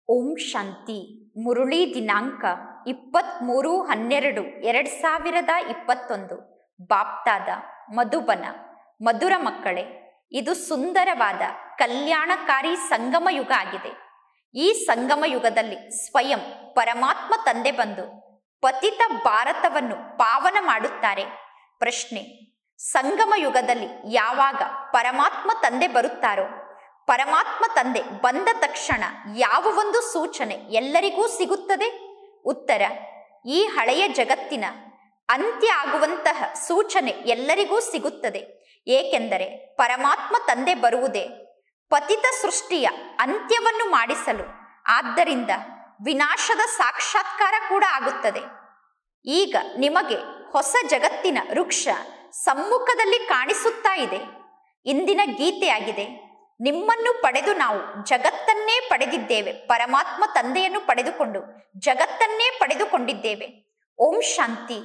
ಓಂ ಶಾಂತಿ ಮುರುಳಿ ದಿನಾಂಕ ಇಪ್ಪತ್ತ್ಮೂರು ಹನ್ನೆರಡು ಎರಡು ಸಾವಿರದ ಇಪ್ಪತ್ತೊಂದು ಬಾಪ್ತಾದ ಮಧುಬನ ಮಧುರ ಮಕ್ಕಳೇ ಇದು ಸುಂದರವಾದ ಕಲ್ಯಾಣಕಾರಿ ಸಂಗಮ ಯುಗ ಆಗಿದೆ ಈ ಸಂಗಮ ಯುಗದಲ್ಲಿ ಸ್ವಯಂ ಪರಮಾತ್ಮ ತಂದೆ ಬಂದು ಪತಿತ ಭಾರತವನ್ನು ಪಾವನ ಮಾಡುತ್ತಾರೆ ಪ್ರಶ್ನೆ ಸಂಗಮ ಯುಗದಲ್ಲಿ ಯಾವಾಗ ಪರಮಾತ್ಮ ತಂದೆ ಬರುತ್ತಾರೋ ಪರಮಾತ್ಮ ತಂದೆ ಬಂದ ತಕ್ಷಣ ಯಾವ ಒಂದು ಸೂಚನೆ ಎಲ್ಲರಿಗೂ ಸಿಗುತ್ತದೆ ಉತ್ತರ ಈ ಹಳೆಯ ಜಗತ್ತಿನ ಅಂತ್ಯ ಆಗುವಂತಹ ಸೂಚನೆ ಎಲ್ಲರಿಗೂ ಸಿಗುತ್ತದೆ ಏಕೆಂದರೆ ಪರಮಾತ್ಮ ತಂದೆ ಬರುವುದೇ ಪತಿತ ಸೃಷ್ಟಿಯ ಅಂತ್ಯವನ್ನು ಮಾಡಿಸಲು ಆದ್ದರಿಂದ ವಿನಾಶದ ಸಾಕ್ಷಾತ್ಕಾರ ಕೂಡ ಆಗುತ್ತದೆ ಈಗ ನಿಮಗೆ ಹೊಸ ಜಗತ್ತಿನ ವೃಕ್ಷ ಸಮ್ಮುಖದಲ್ಲಿ ಕಾಣಿಸುತ್ತಾ ಇದೆ ಇಂದಿನ ಗೀತೆಯಾಗಿದೆ ನಿಮ್ಮನ್ನು ಪಡೆದು ನಾವು ಜಗತ್ತನ್ನೇ ಪಡೆದಿದ್ದೇವೆ ಪರಮಾತ್ಮ ತಂದೆಯನ್ನು ಪಡೆದುಕೊಂಡು ಜಗತ್ತನ್ನೇ ಪಡೆದುಕೊಂಡಿದ್ದೇವೆ ಓಂ ಶಾಂತಿ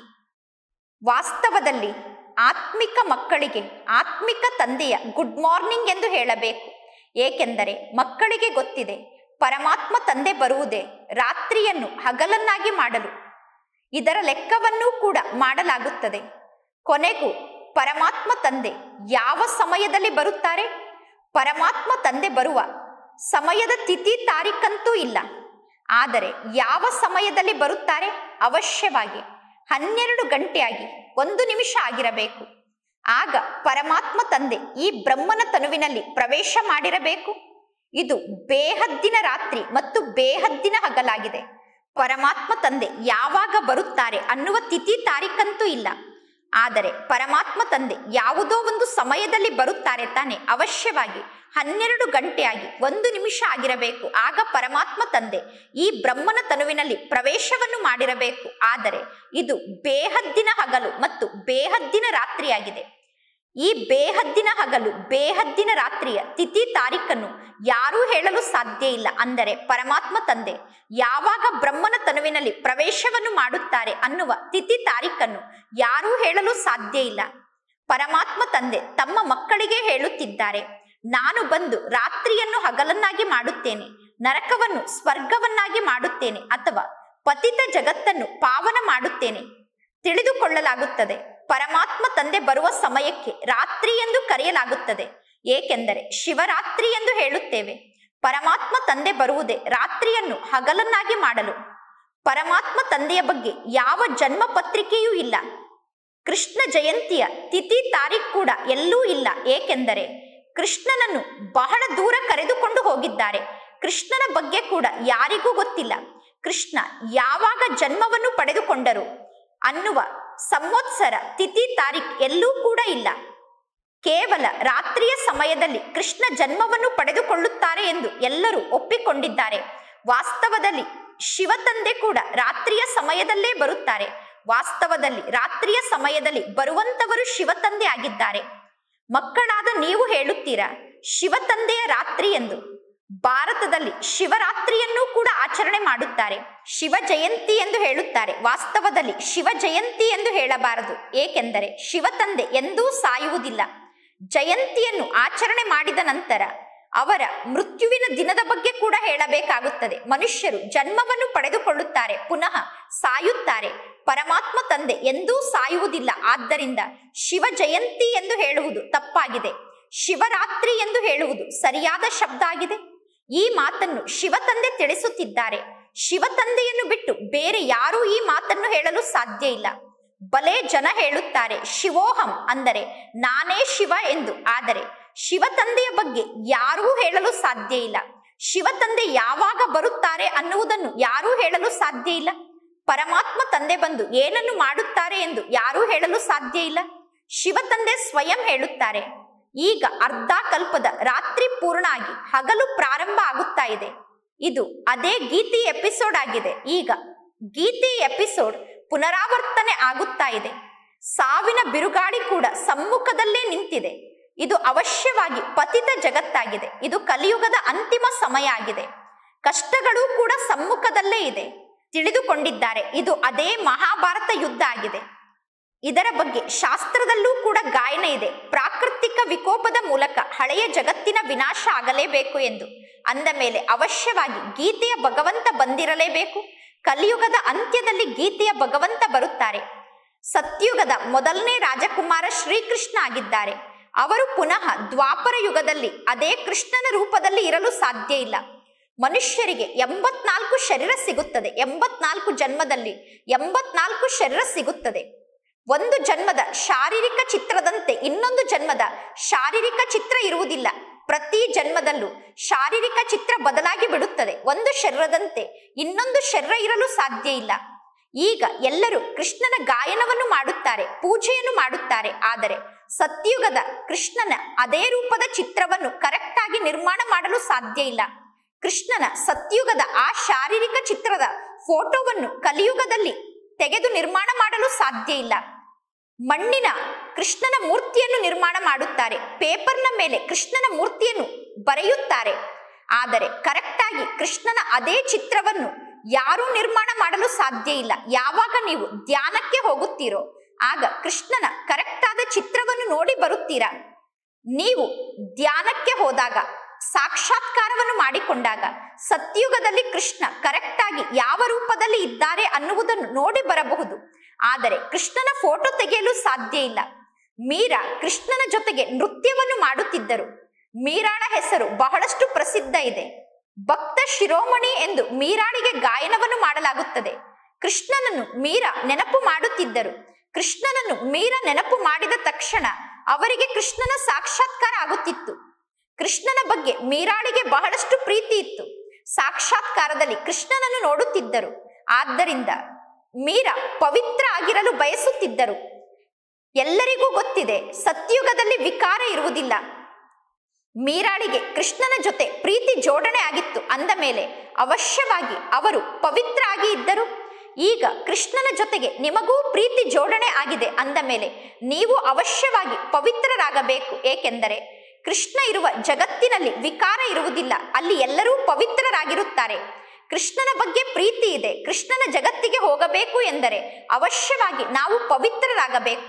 ವಾಸ್ತವದಲ್ಲಿ ಆತ್ಮಿಕ ಮಕ್ಕಳಿಗೆ ಆತ್ಮಿಕ ತಂದೆಯ ಗುಡ್ ಮಾರ್ನಿಂಗ್ ಎಂದು ಹೇಳಬೇಕು ಏಕೆಂದರೆ ಮಕ್ಕಳಿಗೆ ಗೊತ್ತಿದೆ ಪರಮಾತ್ಮ ತಂದೆ ಬರುವುದೇ ರಾತ್ರಿಯನ್ನು ಹಗಲನ್ನಾಗಿ ಮಾಡಲು ಇದರ ಲೆಕ್ಕವನ್ನೂ ಕೂಡ ಮಾಡಲಾಗುತ್ತದೆ ಕೊನೆಗೂ ಪರಮಾತ್ಮ ತಂದೆ ಯಾವ ಸಮಯದಲ್ಲಿ ಬರುತ್ತಾರೆ ಪರಮಾತ್ಮ ತಂದೆ ಬರುವ ಸಮಯದ ತಿಥಿ ತಾರೀಖಂತೂ ಇಲ್ಲ ಆದರೆ ಯಾವ ಸಮಯದಲ್ಲಿ ಬರುತ್ತಾರೆ ಅವಶ್ಯವಾಗಿ ಹನ್ನೆರಡು ಗಂಟೆಯಾಗಿ ಒಂದು ನಿಮಿಷ ಆಗಿರಬೇಕು ಆಗ ಪರಮಾತ್ಮ ತಂದೆ ಈ ಬ್ರಹ್ಮನ ತನುವಿನಲ್ಲಿ ಪ್ರವೇಶ ಮಾಡಿರಬೇಕು ಇದು ಬೇಹದ್ದಿನ ರಾತ್ರಿ ಮತ್ತು ಬೇಹದ್ದಿನ ಹಗಲಾಗಿದೆ ಪರಮಾತ್ಮ ತಂದೆ ಯಾವಾಗ ಬರುತ್ತಾರೆ ಅನ್ನುವ ತಿಥಿ ತಾರೀಖಂತೂ ಇಲ್ಲ ಆದರೆ ಪರಮಾತ್ಮ ತಂದೆ ಯಾವುದೋ ಒಂದು ಸಮಯದಲ್ಲಿ ಬರುತ್ತಾರೆ ತಾನೆ ಅವಶ್ಯವಾಗಿ ಹನ್ನೆರಡು ಗಂಟೆಯಾಗಿ ಒಂದು ನಿಮಿಷ ಆಗಿರಬೇಕು ಆಗ ಪರಮಾತ್ಮ ತಂದೆ ಈ ಬ್ರಹ್ಮನ ತನುವಿನಲ್ಲಿ ಪ್ರವೇಶವನ್ನು ಮಾಡಿರಬೇಕು ಆದರೆ ಇದು ಬೇಹದ್ದಿನ ಹಗಲು ಮತ್ತು ಬೇಹದ್ದಿನ ರಾತ್ರಿಯಾಗಿದೆ ಈ ಬೇಹದ್ದಿನ ಹಗಲು ಬೇಹದ್ದಿನ ರಾತ್ರಿಯ ತಿಥಿ ತಾರೀಖನ್ನು ಯಾರೂ ಹೇಳಲು ಸಾಧ್ಯ ಇಲ್ಲ ಅಂದರೆ ಪರಮಾತ್ಮ ತಂದೆ ಯಾವಾಗ ಬ್ರಹ್ಮನ ತನುವಿನಲ್ಲಿ ಪ್ರವೇಶವನ್ನು ಮಾಡುತ್ತಾರೆ ಅನ್ನುವ ತಿಥಿ ತಾರೀಖನ್ನು ಯಾರೂ ಹೇಳಲು ಸಾಧ್ಯ ಇಲ್ಲ ಪರಮಾತ್ಮ ತಂದೆ ತಮ್ಮ ಮಕ್ಕಳಿಗೆ ಹೇಳುತ್ತಿದ್ದಾರೆ ನಾನು ಬಂದು ರಾತ್ರಿಯನ್ನು ಹಗಲನ್ನಾಗಿ ಮಾಡುತ್ತೇನೆ ನರಕವನ್ನು ಸ್ವರ್ಗವನ್ನಾಗಿ ಮಾಡುತ್ತೇನೆ ಅಥವಾ ಪತಿತ ಜಗತ್ತನ್ನು ಪಾವನ ಮಾಡುತ್ತೇನೆ ತಿಳಿದುಕೊಳ್ಳಲಾಗುತ್ತದೆ ಪರಮಾತ್ಮ ತಂದೆ ಬರುವ ಸಮಯಕ್ಕೆ ರಾತ್ರಿ ಎಂದು ಕರೆಯಲಾಗುತ್ತದೆ ಏಕೆಂದರೆ ಶಿವರಾತ್ರಿ ಎಂದು ಹೇಳುತ್ತೇವೆ ಪರಮಾತ್ಮ ತಂದೆ ಬರುವುದೇ ರಾತ್ರಿಯನ್ನು ಹಗಲನ್ನಾಗಿ ಮಾಡಲು ಪರಮಾತ್ಮ ತಂದೆಯ ಬಗ್ಗೆ ಯಾವ ಜನ್ಮ ಪತ್ರಿಕೆಯೂ ಇಲ್ಲ ಕೃಷ್ಣ ಜಯಂತಿಯ ತಿಥಿ ತಾರೀಖ್ ಕೂಡ ಎಲ್ಲೂ ಇಲ್ಲ ಏಕೆಂದರೆ ಕೃಷ್ಣನನ್ನು ಬಹಳ ದೂರ ಕರೆದುಕೊಂಡು ಹೋಗಿದ್ದಾರೆ ಕೃಷ್ಣನ ಬಗ್ಗೆ ಕೂಡ ಯಾರಿಗೂ ಗೊತ್ತಿಲ್ಲ ಕೃಷ್ಣ ಯಾವಾಗ ಜನ್ಮವನ್ನು ಪಡೆದುಕೊಂಡರು ಅನ್ನುವ ಸಂವತ್ಸರ ತಿಥಿ ತಾರೀಖ್ ಎಲ್ಲೂ ಕೂಡ ಇಲ್ಲ ಕೇವಲ ರಾತ್ರಿಯ ಸಮಯದಲ್ಲಿ ಕೃಷ್ಣ ಜನ್ಮವನ್ನು ಪಡೆದುಕೊಳ್ಳುತ್ತಾರೆ ಎಂದು ಎಲ್ಲರೂ ಒಪ್ಪಿಕೊಂಡಿದ್ದಾರೆ ವಾಸ್ತವದಲ್ಲಿ ಶಿವತಂದೆ ಕೂಡ ರಾತ್ರಿಯ ಸಮಯದಲ್ಲೇ ಬರುತ್ತಾರೆ ವಾಸ್ತವದಲ್ಲಿ ರಾತ್ರಿಯ ಸಮಯದಲ್ಲಿ ಬರುವಂತವರು ಶಿವತಂದೆ ಆಗಿದ್ದಾರೆ ಮಕ್ಕಳಾದ ನೀವು ಹೇಳುತ್ತೀರಾ ಶಿವತಂದೆಯ ರಾತ್ರಿ ಎಂದು ಭಾರತದಲ್ಲಿ ಶಿವರಾತ್ರಿಯನ್ನೂ ಕೂಡ ಆಚರಣೆ ಮಾಡುತ್ತಾರೆ ಶಿವ ಜಯಂತಿ ಎಂದು ಹೇಳುತ್ತಾರೆ ವಾಸ್ತವದಲ್ಲಿ ಶಿವ ಜಯಂತಿ ಎಂದು ಹೇಳಬಾರದು ಏಕೆಂದರೆ ಶಿವತಂದೆ ಎಂದೂ ಸಾಯುವುದಿಲ್ಲ ಜಯಂತಿಯನ್ನು ಆಚರಣೆ ಮಾಡಿದ ನಂತರ ಅವರ ಮೃತ್ಯುವಿನ ದಿನದ ಬಗ್ಗೆ ಕೂಡ ಹೇಳಬೇಕಾಗುತ್ತದೆ ಮನುಷ್ಯರು ಜನ್ಮವನ್ನು ಪಡೆದುಕೊಳ್ಳುತ್ತಾರೆ ಪುನಃ ಸಾಯುತ್ತಾರೆ ಪರಮಾತ್ಮ ತಂದೆ ಎಂದೂ ಸಾಯುವುದಿಲ್ಲ ಆದ್ದರಿಂದ ಶಿವ ಜಯಂತಿ ಎಂದು ಹೇಳುವುದು ತಪ್ಪಾಗಿದೆ ಶಿವರಾತ್ರಿ ಎಂದು ಹೇಳುವುದು ಸರಿಯಾದ ಶಬ್ದ ಆಗಿದೆ ಈ ಮಾತನ್ನು ಶಿವತಂದೆ ತಿಳಿಸುತ್ತಿದ್ದಾರೆ ಶಿವತಂದೆಯನ್ನು ಬಿಟ್ಟು ಬೇರೆ ಯಾರೂ ಈ ಮಾತನ್ನು ಹೇಳಲು ಸಾಧ್ಯ ಇಲ್ಲ ಬಲೆ ಜನ ಹೇಳುತ್ತಾರೆ ಶಿವೋಹಂ ಅಂದರೆ ನಾನೇ ಶಿವ ಎಂದು ಆದರೆ ಶಿವತಂದೆಯ ಬಗ್ಗೆ ಯಾರೂ ಹೇಳಲು ಸಾಧ್ಯ ಇಲ್ಲ ಶಿವತಂದೆ ಯಾವಾಗ ಬರುತ್ತಾರೆ ಅನ್ನುವುದನ್ನು ಯಾರೂ ಹೇಳಲು ಸಾಧ್ಯ ಇಲ್ಲ ಪರಮಾತ್ಮ ತಂದೆ ಬಂದು ಏನನ್ನು ಮಾಡುತ್ತಾರೆ ಎಂದು ಯಾರೂ ಹೇಳಲು ಸಾಧ್ಯ ಇಲ್ಲ ಶಿವತಂದೆ ಸ್ವಯಂ ಹೇಳುತ್ತಾರೆ ಈಗ ಅರ್ಧ ಕಲ್ಪದ ರಾತ್ರಿ ಪೂರ್ಣ ಆಗಿ ಹಗಲು ಪ್ರಾರಂಭ ಆಗುತ್ತಾ ಇದೆ ಇದು ಅದೇ ಗೀತಿ ಎಪಿಸೋಡ್ ಆಗಿದೆ ಈಗ ಗೀತಿ ಎಪಿಸೋಡ್ ಪುನರಾವರ್ತನೆ ಆಗುತ್ತಾ ಇದೆ ಸಾವಿನ ಬಿರುಗಾಳಿ ಕೂಡ ಸಮ್ಮುಖದಲ್ಲೇ ನಿಂತಿದೆ ಇದು ಅವಶ್ಯವಾಗಿ ಪತಿತ ಜಗತ್ತಾಗಿದೆ ಇದು ಕಲಿಯುಗದ ಅಂತಿಮ ಸಮಯ ಆಗಿದೆ ಕಷ್ಟಗಳು ಕೂಡ ಸಮ್ಮುಖದಲ್ಲೇ ಇದೆ ತಿಳಿದುಕೊಂಡಿದ್ದಾರೆ ಇದು ಅದೇ ಮಹಾಭಾರತ ಯುದ್ಧ ಆಗಿದೆ ಇದರ ಬಗ್ಗೆ ಶಾಸ್ತ್ರದಲ್ಲೂ ಕೂಡ ಗಾಯನ ಇದೆ ಪ್ರಾಕೃತ ಪ್ರಾಕೃತಿಕ ವಿಕೋಪದ ಮೂಲಕ ಹಳೆಯ ಜಗತ್ತಿನ ವಿನಾಶ ಆಗಲೇಬೇಕು ಎಂದು ಅಂದ ಮೇಲೆ ಅವಶ್ಯವಾಗಿ ಗೀತೆಯ ಭಗವಂತ ಬಂದಿರಲೇಬೇಕು ಕಲಿಯುಗದ ಅಂತ್ಯದಲ್ಲಿ ಗೀತೆಯ ಭಗವಂತ ಬರುತ್ತಾರೆ ಸತ್ಯುಗದ ಮೊದಲನೇ ರಾಜಕುಮಾರ ಶ್ರೀಕೃಷ್ಣ ಆಗಿದ್ದಾರೆ ಅವರು ಪುನಃ ದ್ವಾಪರ ಯುಗದಲ್ಲಿ ಅದೇ ಕೃಷ್ಣನ ರೂಪದಲ್ಲಿ ಇರಲು ಸಾಧ್ಯ ಇಲ್ಲ ಮನುಷ್ಯರಿಗೆ ಎಂಬತ್ನಾಲ್ಕು ಶರೀರ ಸಿಗುತ್ತದೆ ಎಂಬತ್ನಾಲ್ಕು ಜನ್ಮದಲ್ಲಿ ಎಂಬತ್ನಾಲ್ಕು ಶರೀರ ಸಿಗುತ್ತದೆ ಒಂದು ಜನ್ಮದ ಶಾರೀರಿಕ ಚಿತ್ರದಂತೆ ಇನ್ನೊಂದು ಜನ್ಮದ ಶಾರೀರಿಕ ಚಿತ್ರ ಇರುವುದಿಲ್ಲ ಪ್ರತಿ ಜನ್ಮದಲ್ಲೂ ಶಾರೀರಿಕ ಚಿತ್ರ ಬದಲಾಗಿ ಬಿಡುತ್ತದೆ ಒಂದು ಶರೀರದಂತೆ ಇನ್ನೊಂದು ಶರೀರ ಇರಲು ಸಾಧ್ಯ ಇಲ್ಲ ಈಗ ಎಲ್ಲರೂ ಕೃಷ್ಣನ ಗಾಯನವನ್ನು ಮಾಡುತ್ತಾರೆ ಪೂಜೆಯನ್ನು ಮಾಡುತ್ತಾರೆ ಆದರೆ ಸತ್ಯುಗದ ಕೃಷ್ಣನ ಅದೇ ರೂಪದ ಚಿತ್ರವನ್ನು ಕರೆಕ್ಟ್ ಆಗಿ ನಿರ್ಮಾಣ ಮಾಡಲು ಸಾಧ್ಯ ಇಲ್ಲ ಕೃಷ್ಣನ ಸತ್ಯುಗದ ಆ ಶಾರೀರಿಕ ಚಿತ್ರದ ಫೋಟೋವನ್ನು ಕಲಿಯುಗದಲ್ಲಿ ತೆಗೆದು ನಿರ್ಮಾಣ ಮಾಡಲು ಸಾಧ್ಯ ಇಲ್ಲ ಮಣ್ಣಿನ ಕೃಷ್ಣನ ಮೂರ್ತಿಯನ್ನು ನಿರ್ಮಾಣ ಮಾಡುತ್ತಾರೆ ಪೇಪರ್ನ ಮೇಲೆ ಕೃಷ್ಣನ ಮೂರ್ತಿಯನ್ನು ಬರೆಯುತ್ತಾರೆ ಆದರೆ ಕರೆಕ್ಟ್ ಆಗಿ ಕೃಷ್ಣನ ಅದೇ ಚಿತ್ರವನ್ನು ಯಾರೂ ನಿರ್ಮಾಣ ಮಾಡಲು ಸಾಧ್ಯ ಇಲ್ಲ ಯಾವಾಗ ನೀವು ಧ್ಯಾನಕ್ಕೆ ಹೋಗುತ್ತೀರೋ ಆಗ ಕೃಷ್ಣನ ಕರೆಕ್ಟ್ ಆದ ಚಿತ್ರವನ್ನು ನೋಡಿ ಬರುತ್ತೀರಾ ನೀವು ಧ್ಯಾನಕ್ಕೆ ಹೋದಾಗ ಸಾಕ್ಷಾತ್ಕಾರವನ್ನು ಮಾಡಿಕೊಂಡಾಗ ಸತ್ಯುಗದಲ್ಲಿ ಕೃಷ್ಣ ಕರೆಕ್ಟ್ ಆಗಿ ಯಾವ ರೂಪದಲ್ಲಿ ಇದ್ದಾರೆ ಅನ್ನುವುದನ್ನು ನೋಡಿ ಬರಬಹುದು ಆದರೆ ಕೃಷ್ಣನ ಫೋಟೋ ತೆಗೆಯಲು ಸಾಧ್ಯ ಇಲ್ಲ ಮೀರಾ ಕೃಷ್ಣನ ಜೊತೆಗೆ ನೃತ್ಯವನ್ನು ಮಾಡುತ್ತಿದ್ದರು ಮೀರಾಳ ಹೆಸರು ಬಹಳಷ್ಟು ಪ್ರಸಿದ್ಧ ಇದೆ ಭಕ್ತ ಶಿರೋಮಣಿ ಎಂದು ಮೀರಾಳಿಗೆ ಗಾಯನವನ್ನು ಮಾಡಲಾಗುತ್ತದೆ ಕೃಷ್ಣನನ್ನು ಮೀರಾ ನೆನಪು ಮಾಡುತ್ತಿದ್ದರು ಕೃಷ್ಣನನ್ನು ಮೀರಾ ನೆನಪು ಮಾಡಿದ ತಕ್ಷಣ ಅವರಿಗೆ ಕೃಷ್ಣನ ಸಾಕ್ಷಾತ್ಕಾರ ಆಗುತ್ತಿತ್ತು ಕೃಷ್ಣನ ಬಗ್ಗೆ ಮೀರಾಳಿಗೆ ಬಹಳಷ್ಟು ಪ್ರೀತಿ ಇತ್ತು ಸಾಕ್ಷಾತ್ಕಾರದಲ್ಲಿ ಕೃಷ್ಣನನ್ನು ನೋಡುತ್ತಿದ್ದರು ಆದ್ದರಿಂದ ಮೀರಾ ಪವಿತ್ರ ಆಗಿರಲು ಬಯಸುತ್ತಿದ್ದರು ಎಲ್ಲರಿಗೂ ಗೊತ್ತಿದೆ ಸತ್ಯುಗದಲ್ಲಿ ವಿಕಾರ ಇರುವುದಿಲ್ಲ ಮೀರಾಳಿಗೆ ಕೃಷ್ಣನ ಜೊತೆ ಪ್ರೀತಿ ಜೋಡಣೆ ಆಗಿತ್ತು ಅಂದ ಮೇಲೆ ಅವಶ್ಯವಾಗಿ ಅವರು ಪವಿತ್ರ ಆಗಿ ಇದ್ದರು ಈಗ ಕೃಷ್ಣನ ಜೊತೆಗೆ ನಿಮಗೂ ಪ್ರೀತಿ ಜೋಡಣೆ ಆಗಿದೆ ಅಂದ ಮೇಲೆ ನೀವು ಅವಶ್ಯವಾಗಿ ಪವಿತ್ರರಾಗಬೇಕು ಏಕೆಂದರೆ ಕೃಷ್ಣ ಇರುವ ಜಗತ್ತಿನಲ್ಲಿ ವಿಕಾರ ಇರುವುದಿಲ್ಲ ಅಲ್ಲಿ ಎಲ್ಲರೂ ಪವಿತ್ರರಾಗಿರುತ್ತಾರೆ ಕೃಷ್ಣನ ಬಗ್ಗೆ ಪ್ರೀತಿ ಇದೆ ಕೃಷ್ಣನ ಜಗತ್ತಿಗೆ ಹೋಗಬೇಕು ಎಂದರೆ ಅವಶ್ಯವಾಗಿ ನಾವು ಪವಿತ್ರರಾಗಬೇಕು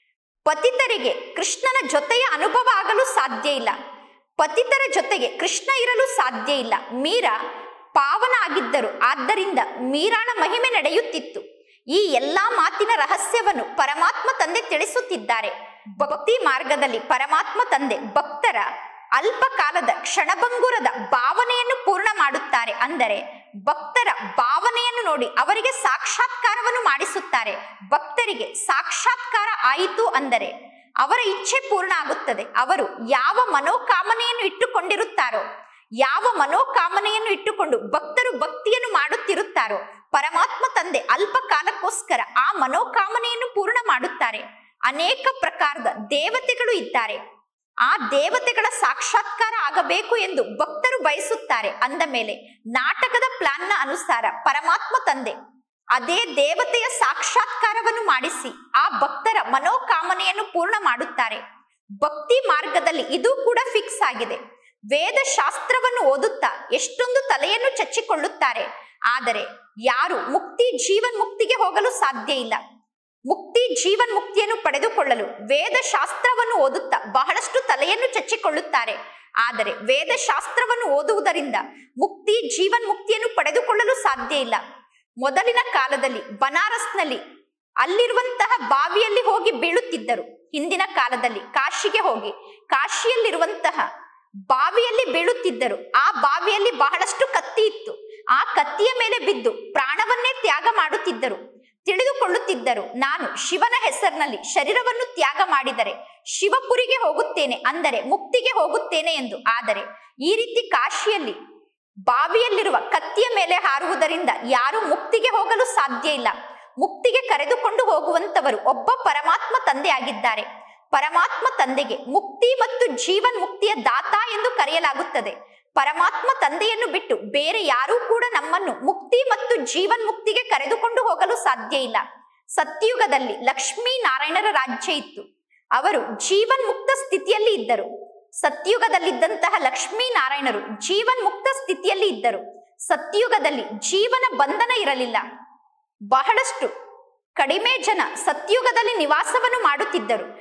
ಪತಿತರಿಗೆ ಕೃಷ್ಣನ ಜೊತೆಯ ಅನುಭವ ಆಗಲು ಸಾಧ್ಯ ಇಲ್ಲ ಪತಿತರ ಜೊತೆಗೆ ಕೃಷ್ಣ ಇರಲು ಸಾಧ್ಯ ಇಲ್ಲ ಮೀರಾ ಪಾವನ ಆಗಿದ್ದರು ಆದ್ದರಿಂದ ಮೀರಾಳ ಮಹಿಮೆ ನಡೆಯುತ್ತಿತ್ತು ಈ ಎಲ್ಲಾ ಮಾತಿನ ರಹಸ್ಯವನ್ನು ಪರಮಾತ್ಮ ತಂದೆ ತಿಳಿಸುತ್ತಿದ್ದಾರೆ ಭಕ್ತಿ ಮಾರ್ಗದಲ್ಲಿ ಪರಮಾತ್ಮ ತಂದೆ ಭಕ್ತರ ಅಲ್ಪ ಕಾಲದ ಕ್ಷಣಭಂಗುರದ ಭಾವನೆಯನ್ನು ಪೂರ್ಣ ಮಾಡುತ್ತಾರೆ ಅಂದರೆ ಭಕ್ತರ ಭಾವನೆಯನ್ನು ನೋಡಿ ಅವರಿಗೆ ಸಾಕ್ಷಾತ್ಕಾರವನ್ನು ಮಾಡಿಸುತ್ತಾರೆ ಭಕ್ತರಿಗೆ ಸಾಕ್ಷಾತ್ಕಾರ ಆಯಿತು ಅಂದರೆ ಅವರ ಇಚ್ಛೆ ಪೂರ್ಣ ಆಗುತ್ತದೆ ಅವರು ಯಾವ ಮನೋಕಾಮನೆಯನ್ನು ಇಟ್ಟುಕೊಂಡಿರುತ್ತಾರೋ ಯಾವ ಮನೋಕಾಮನೆಯನ್ನು ಇಟ್ಟುಕೊಂಡು ಭಕ್ತರು ಭಕ್ತಿಯನ್ನು ಮಾಡುತ್ತಿರುತ್ತಾರೋ ಪರಮಾತ್ಮ ತಂದೆ ಅಲ್ಪ ಕಾಲಕ್ಕೋಸ್ಕರ ಆ ಮನೋಕಾಮನೆಯನ್ನು ಪೂರ್ಣ ಮಾಡುತ್ತಾರೆ ಅನೇಕ ಪ್ರಕಾರದ ದೇವತೆಗಳು ಇದ್ದಾರೆ ಆ ದೇವತೆಗಳ ಸಾಕ್ಷಾತ್ಕಾರ ಆಗಬೇಕು ಎಂದು ಭಕ್ತರು ಬಯಸುತ್ತಾರೆ ಅಂದ ಮೇಲೆ ನಾಟಕದ ಪ್ಲಾನ್ನ ಅನುಸಾರ ಪರಮಾತ್ಮ ತಂದೆ ಅದೇ ದೇವತೆಯ ಸಾಕ್ಷಾತ್ಕಾರವನ್ನು ಮಾಡಿಸಿ ಆ ಭಕ್ತರ ಮನೋಕಾಮನೆಯನ್ನು ಪೂರ್ಣ ಮಾಡುತ್ತಾರೆ ಭಕ್ತಿ ಮಾರ್ಗದಲ್ಲಿ ಇದು ಕೂಡ ಫಿಕ್ಸ್ ಆಗಿದೆ ವೇದ ಶಾಸ್ತ್ರವನ್ನು ಓದುತ್ತಾ ಎಷ್ಟೊಂದು ತಲೆಯನ್ನು ಚಚ್ಚಿಕೊಳ್ಳುತ್ತಾರೆ ಆದರೆ ಯಾರು ಮುಕ್ತಿ ಜೀವನ್ ಮುಕ್ತಿಗೆ ಹೋಗಲು ಸಾಧ್ಯ ಇಲ್ಲ ಮುಕ್ತಿ ಜೀವನ್ ಮುಕ್ತಿಯನ್ನು ಪಡೆದುಕೊಳ್ಳಲು ವೇದ ಶಾಸ್ತ್ರವನ್ನು ಓದುತ್ತಾ ಬಹಳಷ್ಟು ತಲೆಯನ್ನು ಚಚ್ಚಿಕೊಳ್ಳುತ್ತಾರೆ ಆದರೆ ವೇದ ಶಾಸ್ತ್ರವನ್ನು ಓದುವುದರಿಂದ ಮುಕ್ತಿ ಜೀವನ್ ಮುಕ್ತಿಯನ್ನು ಪಡೆದುಕೊಳ್ಳಲು ಸಾಧ್ಯ ಇಲ್ಲ ಮೊದಲಿನ ಕಾಲದಲ್ಲಿ ಬನಾರಸ್ನಲ್ಲಿ ಅಲ್ಲಿರುವಂತಹ ಬಾವಿಯಲ್ಲಿ ಹೋಗಿ ಬೀಳುತ್ತಿದ್ದರು ಹಿಂದಿನ ಕಾಲದಲ್ಲಿ ಕಾಶಿಗೆ ಹೋಗಿ ಕಾಶಿಯಲ್ಲಿರುವಂತಹ ಬಾವಿಯಲ್ಲಿ ಬೀಳುತ್ತಿದ್ದರು ಆ ಬಾವಿಯಲ್ಲಿ ಬಹಳಷ್ಟು ಕತ್ತಿ ಇತ್ತು ಆ ಕತ್ತಿಯ ಮೇಲೆ ಬಿದ್ದು ಪ್ರಾಣವನ್ನೇ ತ್ಯಾಗ ಮಾಡುತ್ತಿದ್ದರು ತಿಳಿದುಕೊಳ್ಳುತ್ತಿದ್ದರು ನಾನು ಶಿವನ ಹೆಸರಿನಲ್ಲಿ ಶರೀರವನ್ನು ತ್ಯಾಗ ಮಾಡಿದರೆ ಶಿವಪುರಿಗೆ ಹೋಗುತ್ತೇನೆ ಅಂದರೆ ಮುಕ್ತಿಗೆ ಹೋಗುತ್ತೇನೆ ಎಂದು ಆದರೆ ಈ ರೀತಿ ಕಾಶಿಯಲ್ಲಿ ಬಾವಿಯಲ್ಲಿರುವ ಕತ್ತಿಯ ಮೇಲೆ ಹಾರುವುದರಿಂದ ಯಾರು ಮುಕ್ತಿಗೆ ಹೋಗಲು ಸಾಧ್ಯ ಇಲ್ಲ ಮುಕ್ತಿಗೆ ಕರೆದುಕೊಂಡು ಹೋಗುವಂತವರು ಒಬ್ಬ ಪರಮಾತ್ಮ ತಂದೆ ಆಗಿದ್ದಾರೆ ಪರಮಾತ್ಮ ತಂದೆಗೆ ಮುಕ್ತಿ ಮತ್ತು ಜೀವನ್ ಮುಕ್ತಿಯ ದಾತ ಎಂದು ಕರೆಯಲಾಗುತ್ತದೆ ಪರಮಾತ್ಮ ತಂದೆಯನ್ನು ಬಿಟ್ಟು ಬೇರೆ ಯಾರೂ ಕೂಡ ನಮ್ಮನ್ನು ಮುಕ್ತಿ ಮತ್ತು ಜೀವನ್ ಮುಕ್ತಿಗೆ ಕರೆದುಕೊಂಡು ಹೋಗಲು ಸಾಧ್ಯ ಇಲ್ಲ ಸತ್ಯುಗದಲ್ಲಿ ಲಕ್ಷ್ಮೀ ನಾರಾಯಣರ ರಾಜ್ಯ ಇತ್ತು ಅವರು ಜೀವನ್ ಮುಕ್ತ ಸ್ಥಿತಿಯಲ್ಲಿ ಇದ್ದರು ಸತ್ಯುಗದಲ್ಲಿದ್ದಂತಹ ಲಕ್ಷ್ಮೀ ನಾರಾಯಣರು ಜೀವನ್ ಮುಕ್ತ ಸ್ಥಿತಿಯಲ್ಲಿ ಇದ್ದರು ಸತ್ಯುಗದಲ್ಲಿ ಜೀವನ ಬಂಧನ ಇರಲಿಲ್ಲ ಬಹಳಷ್ಟು ಕಡಿಮೆ ಜನ ಸತ್ಯುಗದಲ್ಲಿ ನಿವಾಸವನ್ನು ಮಾಡುತ್ತಿದ್ದರು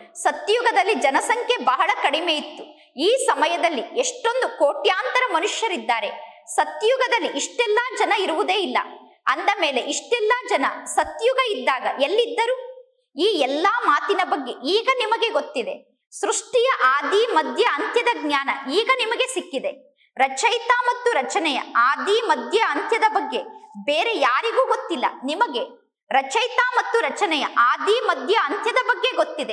ಸತ್ಯುಗದಲ್ಲಿ ಜನಸಂಖ್ಯೆ ಬಹಳ ಕಡಿಮೆ ಇತ್ತು ಈ ಸಮಯದಲ್ಲಿ ಎಷ್ಟೊಂದು ಕೋಟ್ಯಾಂತರ ಮನುಷ್ಯರಿದ್ದಾರೆ ಸತ್ಯುಗದಲ್ಲಿ ಇಷ್ಟೆಲ್ಲಾ ಜನ ಇರುವುದೇ ಇಲ್ಲ ಅಂದ ಮೇಲೆ ಇಷ್ಟೆಲ್ಲಾ ಜನ ಸತ್ಯುಗ ಇದ್ದಾಗ ಎಲ್ಲಿದ್ದರು ಈ ಎಲ್ಲಾ ಮಾತಿನ ಬಗ್ಗೆ ಈಗ ನಿಮಗೆ ಗೊತ್ತಿದೆ ಸೃಷ್ಟಿಯ ಆದಿ ಮಧ್ಯ ಅಂತ್ಯದ ಜ್ಞಾನ ಈಗ ನಿಮಗೆ ಸಿಕ್ಕಿದೆ ರಚಯಿತ ಮತ್ತು ರಚನೆಯ ಆದಿ ಮಧ್ಯ ಅಂತ್ಯದ ಬಗ್ಗೆ ಬೇರೆ ಯಾರಿಗೂ ಗೊತ್ತಿಲ್ಲ ನಿಮಗೆ ರಚಯಿತ ಮತ್ತು ರಚನೆಯ ಆದಿ ಮಧ್ಯ ಅಂತ್ಯದ ಬಗ್ಗೆ ಗೊತ್ತಿದೆ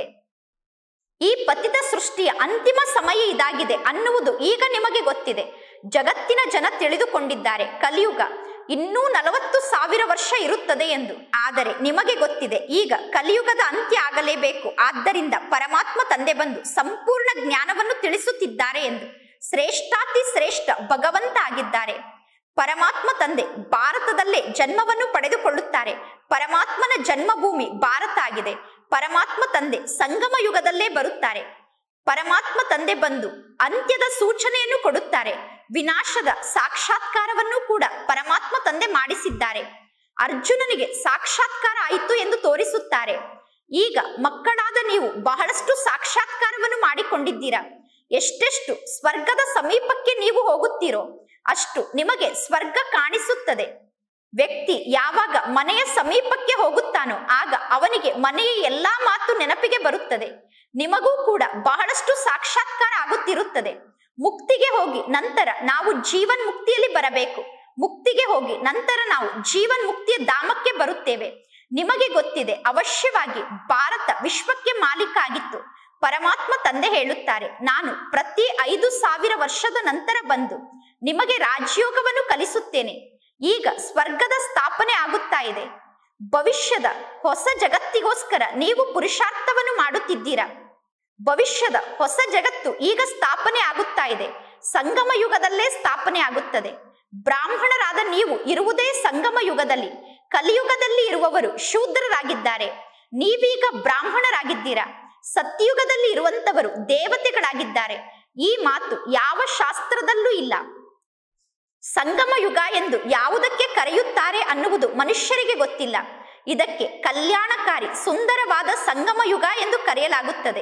ಈ ಪತಿತ ಸೃಷ್ಟಿಯ ಅಂತಿಮ ಸಮಯ ಇದಾಗಿದೆ ಅನ್ನುವುದು ಈಗ ನಿಮಗೆ ಗೊತ್ತಿದೆ ಜಗತ್ತಿನ ಜನ ತಿಳಿದುಕೊಂಡಿದ್ದಾರೆ ಕಲಿಯುಗ ಇನ್ನೂ ನಲವತ್ತು ಸಾವಿರ ವರ್ಷ ಇರುತ್ತದೆ ಎಂದು ಆದರೆ ನಿಮಗೆ ಗೊತ್ತಿದೆ ಈಗ ಕಲಿಯುಗದ ಅಂತ್ಯ ಆಗಲೇಬೇಕು ಆದ್ದರಿಂದ ಪರಮಾತ್ಮ ತಂದೆ ಬಂದು ಸಂಪೂರ್ಣ ಜ್ಞಾನವನ್ನು ತಿಳಿಸುತ್ತಿದ್ದಾರೆ ಎಂದು ಶ್ರೇಷ್ಠಾತಿ ಶ್ರೇಷ್ಠ ಭಗವಂತ ಆಗಿದ್ದಾರೆ ಪರಮಾತ್ಮ ತಂದೆ ಭಾರತದಲ್ಲೇ ಜನ್ಮವನ್ನು ಪಡೆದುಕೊಳ್ಳುತ್ತಾರೆ ಪರಮಾತ್ಮನ ಜನ್ಮಭೂಮಿ ಭಾರತ ಆಗಿದೆ ಪರಮಾತ್ಮ ತಂದೆ ಸಂಗಮ ಯುಗದಲ್ಲೇ ಬರುತ್ತಾರೆ ಪರಮಾತ್ಮ ತಂದೆ ಬಂದು ಅಂತ್ಯದ ಸೂಚನೆಯನ್ನು ಕೊಡುತ್ತಾರೆ ವಿನಾಶದ ಸಾಕ್ಷಾತ್ಕಾರವನ್ನು ಕೂಡ ಪರಮಾತ್ಮ ತಂದೆ ಮಾಡಿಸಿದ್ದಾರೆ ಅರ್ಜುನನಿಗೆ ಸಾಕ್ಷಾತ್ಕಾರ ಆಯಿತು ಎಂದು ತೋರಿಸುತ್ತಾರೆ ಈಗ ಮಕ್ಕಳಾದ ನೀವು ಬಹಳಷ್ಟು ಸಾಕ್ಷಾತ್ಕಾರವನ್ನು ಮಾಡಿಕೊಂಡಿದ್ದೀರಾ ಎಷ್ಟೆಷ್ಟು ಸ್ವರ್ಗದ ಸಮೀಪಕ್ಕೆ ನೀವು ಹೋಗುತ್ತೀರೋ ಅಷ್ಟು ನಿಮಗೆ ಸ್ವರ್ಗ ಕಾಣಿಸುತ್ತದೆ ವ್ಯಕ್ತಿ ಯಾವಾಗ ಮನೆಯ ಸಮೀಪಕ್ಕೆ ಹೋಗುತ್ತಾನೋ ಆಗ ಅವನಿಗೆ ಮನೆಯ ಎಲ್ಲಾ ಮಾತು ನೆನಪಿಗೆ ಬರುತ್ತದೆ ನಿಮಗೂ ಕೂಡ ಬಹಳಷ್ಟು ಸಾಕ್ಷಾತ್ಕಾರ ಆಗುತ್ತಿರುತ್ತದೆ ಮುಕ್ತಿಗೆ ಹೋಗಿ ನಂತರ ನಾವು ಜೀವನ್ ಮುಕ್ತಿಯಲ್ಲಿ ಬರಬೇಕು ಮುಕ್ತಿಗೆ ಹೋಗಿ ನಂತರ ನಾವು ಜೀವನ್ ಮುಕ್ತಿಯ ಧಾಮಕ್ಕೆ ಬರುತ್ತೇವೆ ನಿಮಗೆ ಗೊತ್ತಿದೆ ಅವಶ್ಯವಾಗಿ ಭಾರತ ವಿಶ್ವಕ್ಕೆ ಮಾಲೀಕ ಆಗಿತ್ತು ಪರಮಾತ್ಮ ತಂದೆ ಹೇಳುತ್ತಾರೆ ನಾನು ಪ್ರತಿ ಐದು ಸಾವಿರ ವರ್ಷದ ನಂತರ ಬಂದು ನಿಮಗೆ ರಾಜಯೋಗವನ್ನು ಕಲಿಸುತ್ತೇನೆ ಈಗ ಸ್ವರ್ಗದ ಸ್ಥಾಪನೆ ಆಗುತ್ತಾ ಇದೆ ಭವಿಷ್ಯದ ಹೊಸ ಜಗತ್ತಿಗೋಸ್ಕರ ನೀವು ಪುರುಷಾರ್ಥವನ್ನು ಮಾಡುತ್ತಿದ್ದೀರಾ ಭವಿಷ್ಯದ ಹೊಸ ಜಗತ್ತು ಈಗ ಸ್ಥಾಪನೆ ಆಗುತ್ತಾ ಇದೆ ಸಂಗಮ ಯುಗದಲ್ಲೇ ಸ್ಥಾಪನೆ ಆಗುತ್ತದೆ ಬ್ರಾಹ್ಮಣರಾದ ನೀವು ಇರುವುದೇ ಸಂಗಮ ಯುಗದಲ್ಲಿ ಕಲಿಯುಗದಲ್ಲಿ ಇರುವವರು ಶೂದ್ರರಾಗಿದ್ದಾರೆ ನೀವೀಗ ಬ್ರಾಹ್ಮಣರಾಗಿದ್ದೀರಾ ಸತ್ಯುಗದಲ್ಲಿ ಇರುವಂತವರು ದೇವತೆಗಳಾಗಿದ್ದಾರೆ ಈ ಮಾತು ಯಾವ ಶಾಸ್ತ್ರದಲ್ಲೂ ಇಲ್ಲ ಸಂಗಮ ಯುಗ ಎಂದು ಯಾವುದಕ್ಕೆ ಕರೆಯುತ್ತಾರೆ ಅನ್ನುವುದು ಮನುಷ್ಯರಿಗೆ ಗೊತ್ತಿಲ್ಲ ಇದಕ್ಕೆ ಕಲ್ಯಾಣಕಾರಿ ಸುಂದರವಾದ ಸಂಗಮ ಯುಗ ಎಂದು ಕರೆಯಲಾಗುತ್ತದೆ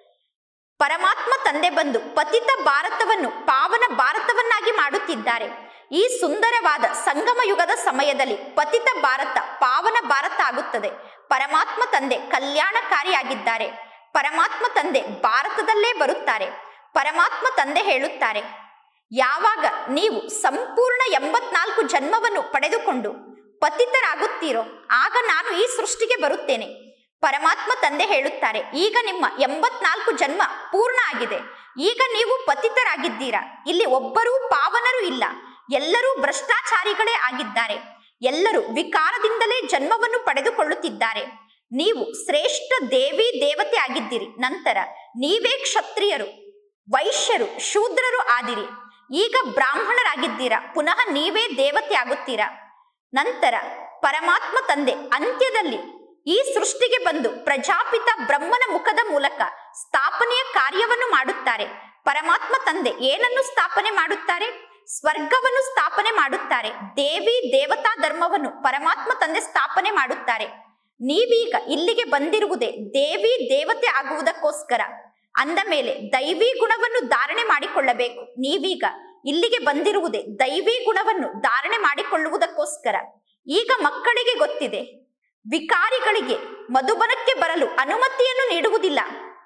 ಪರಮಾತ್ಮ ತಂದೆ ಬಂದು ಪತಿತ ಭಾರತವನ್ನು ಪಾವನ ಭಾರತವನ್ನಾಗಿ ಮಾಡುತ್ತಿದ್ದಾರೆ ಈ ಸುಂದರವಾದ ಸಂಗಮ ಯುಗದ ಸಮಯದಲ್ಲಿ ಪತಿತ ಭಾರತ ಪಾವನ ಭಾರತ ಆಗುತ್ತದೆ ಪರಮಾತ್ಮ ತಂದೆ ಕಲ್ಯಾಣಕಾರಿಯಾಗಿದ್ದಾರೆ ಪರಮಾತ್ಮ ತಂದೆ ಭಾರತದಲ್ಲೇ ಬರುತ್ತಾರೆ ಪರಮಾತ್ಮ ತಂದೆ ಹೇಳುತ್ತಾರೆ ಯಾವಾಗ ನೀವು ಸಂಪೂರ್ಣ ಎಂಬತ್ನಾಲ್ಕು ಜನ್ಮವನ್ನು ಪಡೆದುಕೊಂಡು ಪತಿತರಾಗುತ್ತೀರೋ ಆಗ ನಾನು ಈ ಸೃಷ್ಟಿಗೆ ಬರುತ್ತೇನೆ ಪರಮಾತ್ಮ ತಂದೆ ಹೇಳುತ್ತಾರೆ ಈಗ ನಿಮ್ಮ ಎಂಬತ್ನಾಲ್ಕು ಜನ್ಮ ಪೂರ್ಣ ಆಗಿದೆ ಈಗ ನೀವು ಪತಿತರಾಗಿದ್ದೀರಾ ಇಲ್ಲಿ ಒಬ್ಬರೂ ಪಾವನರು ಇಲ್ಲ ಎಲ್ಲರೂ ಭ್ರಷ್ಟಾಚಾರಿಗಳೇ ಆಗಿದ್ದಾರೆ ಎಲ್ಲರೂ ವಿಕಾರದಿಂದಲೇ ಜನ್ಮವನ್ನು ಪಡೆದುಕೊಳ್ಳುತ್ತಿದ್ದಾರೆ ನೀವು ಶ್ರೇಷ್ಠ ದೇವಿ ದೇವತೆ ಆಗಿದ್ದೀರಿ ನಂತರ ನೀವೇ ಕ್ಷತ್ರಿಯರು ವೈಶ್ಯರು ಶೂದ್ರರು ಆದಿರಿ ಈಗ ಬ್ರಾಹ್ಮಣರಾಗಿದ್ದೀರಾ ಪುನಃ ನೀವೇ ದೇವತೆ ಆಗುತ್ತೀರಾ ನಂತರ ಪರಮಾತ್ಮ ತಂದೆ ಅಂತ್ಯದಲ್ಲಿ ಈ ಸೃಷ್ಟಿಗೆ ಬಂದು ಪ್ರಜಾಪಿತ ಬ್ರಹ್ಮನ ಮುಖದ ಮೂಲಕ ಸ್ಥಾಪನೆಯ ಕಾರ್ಯವನ್ನು ಮಾಡುತ್ತಾರೆ ಪರಮಾತ್ಮ ತಂದೆ ಏನನ್ನು ಸ್ಥಾಪನೆ ಮಾಡುತ್ತಾರೆ ಸ್ವರ್ಗವನ್ನು ಸ್ಥಾಪನೆ ಮಾಡುತ್ತಾರೆ ದೇವಿ ದೇವತಾ ಧರ್ಮವನ್ನು ಪರಮಾತ್ಮ ತಂದೆ ಸ್ಥಾಪನೆ ಮಾಡುತ್ತಾರೆ ನೀವೀಗ ಇಲ್ಲಿಗೆ ಬಂದಿರುವುದೇ ದೇವಿ ದೇವತೆ ಆಗುವುದಕ್ಕೋಸ್ಕರ ಅಂದ ಮೇಲೆ ದೈವಿ ಗುಣವನ್ನು ಧಾರಣೆ ಮಾಡಿಕೊಳ್ಳಬೇಕು ನೀವೀಗ ಇಲ್ಲಿಗೆ ಬಂದಿರುವುದೇ ದೈವಿ ಗುಣವನ್ನು ಧಾರಣೆ ಮಾಡಿಕೊಳ್ಳುವುದಕ್ಕೋಸ್ಕರ ಈಗ ಮಕ್ಕಳಿಗೆ ಗೊತ್ತಿದೆ ವಿಕಾರಿಗಳಿಗೆ ಮಧುಬನಕ್ಕೆ ಬರಲು ಅನುಮತಿಯನ್ನು ನೀಡುವುದಿಲ್ಲ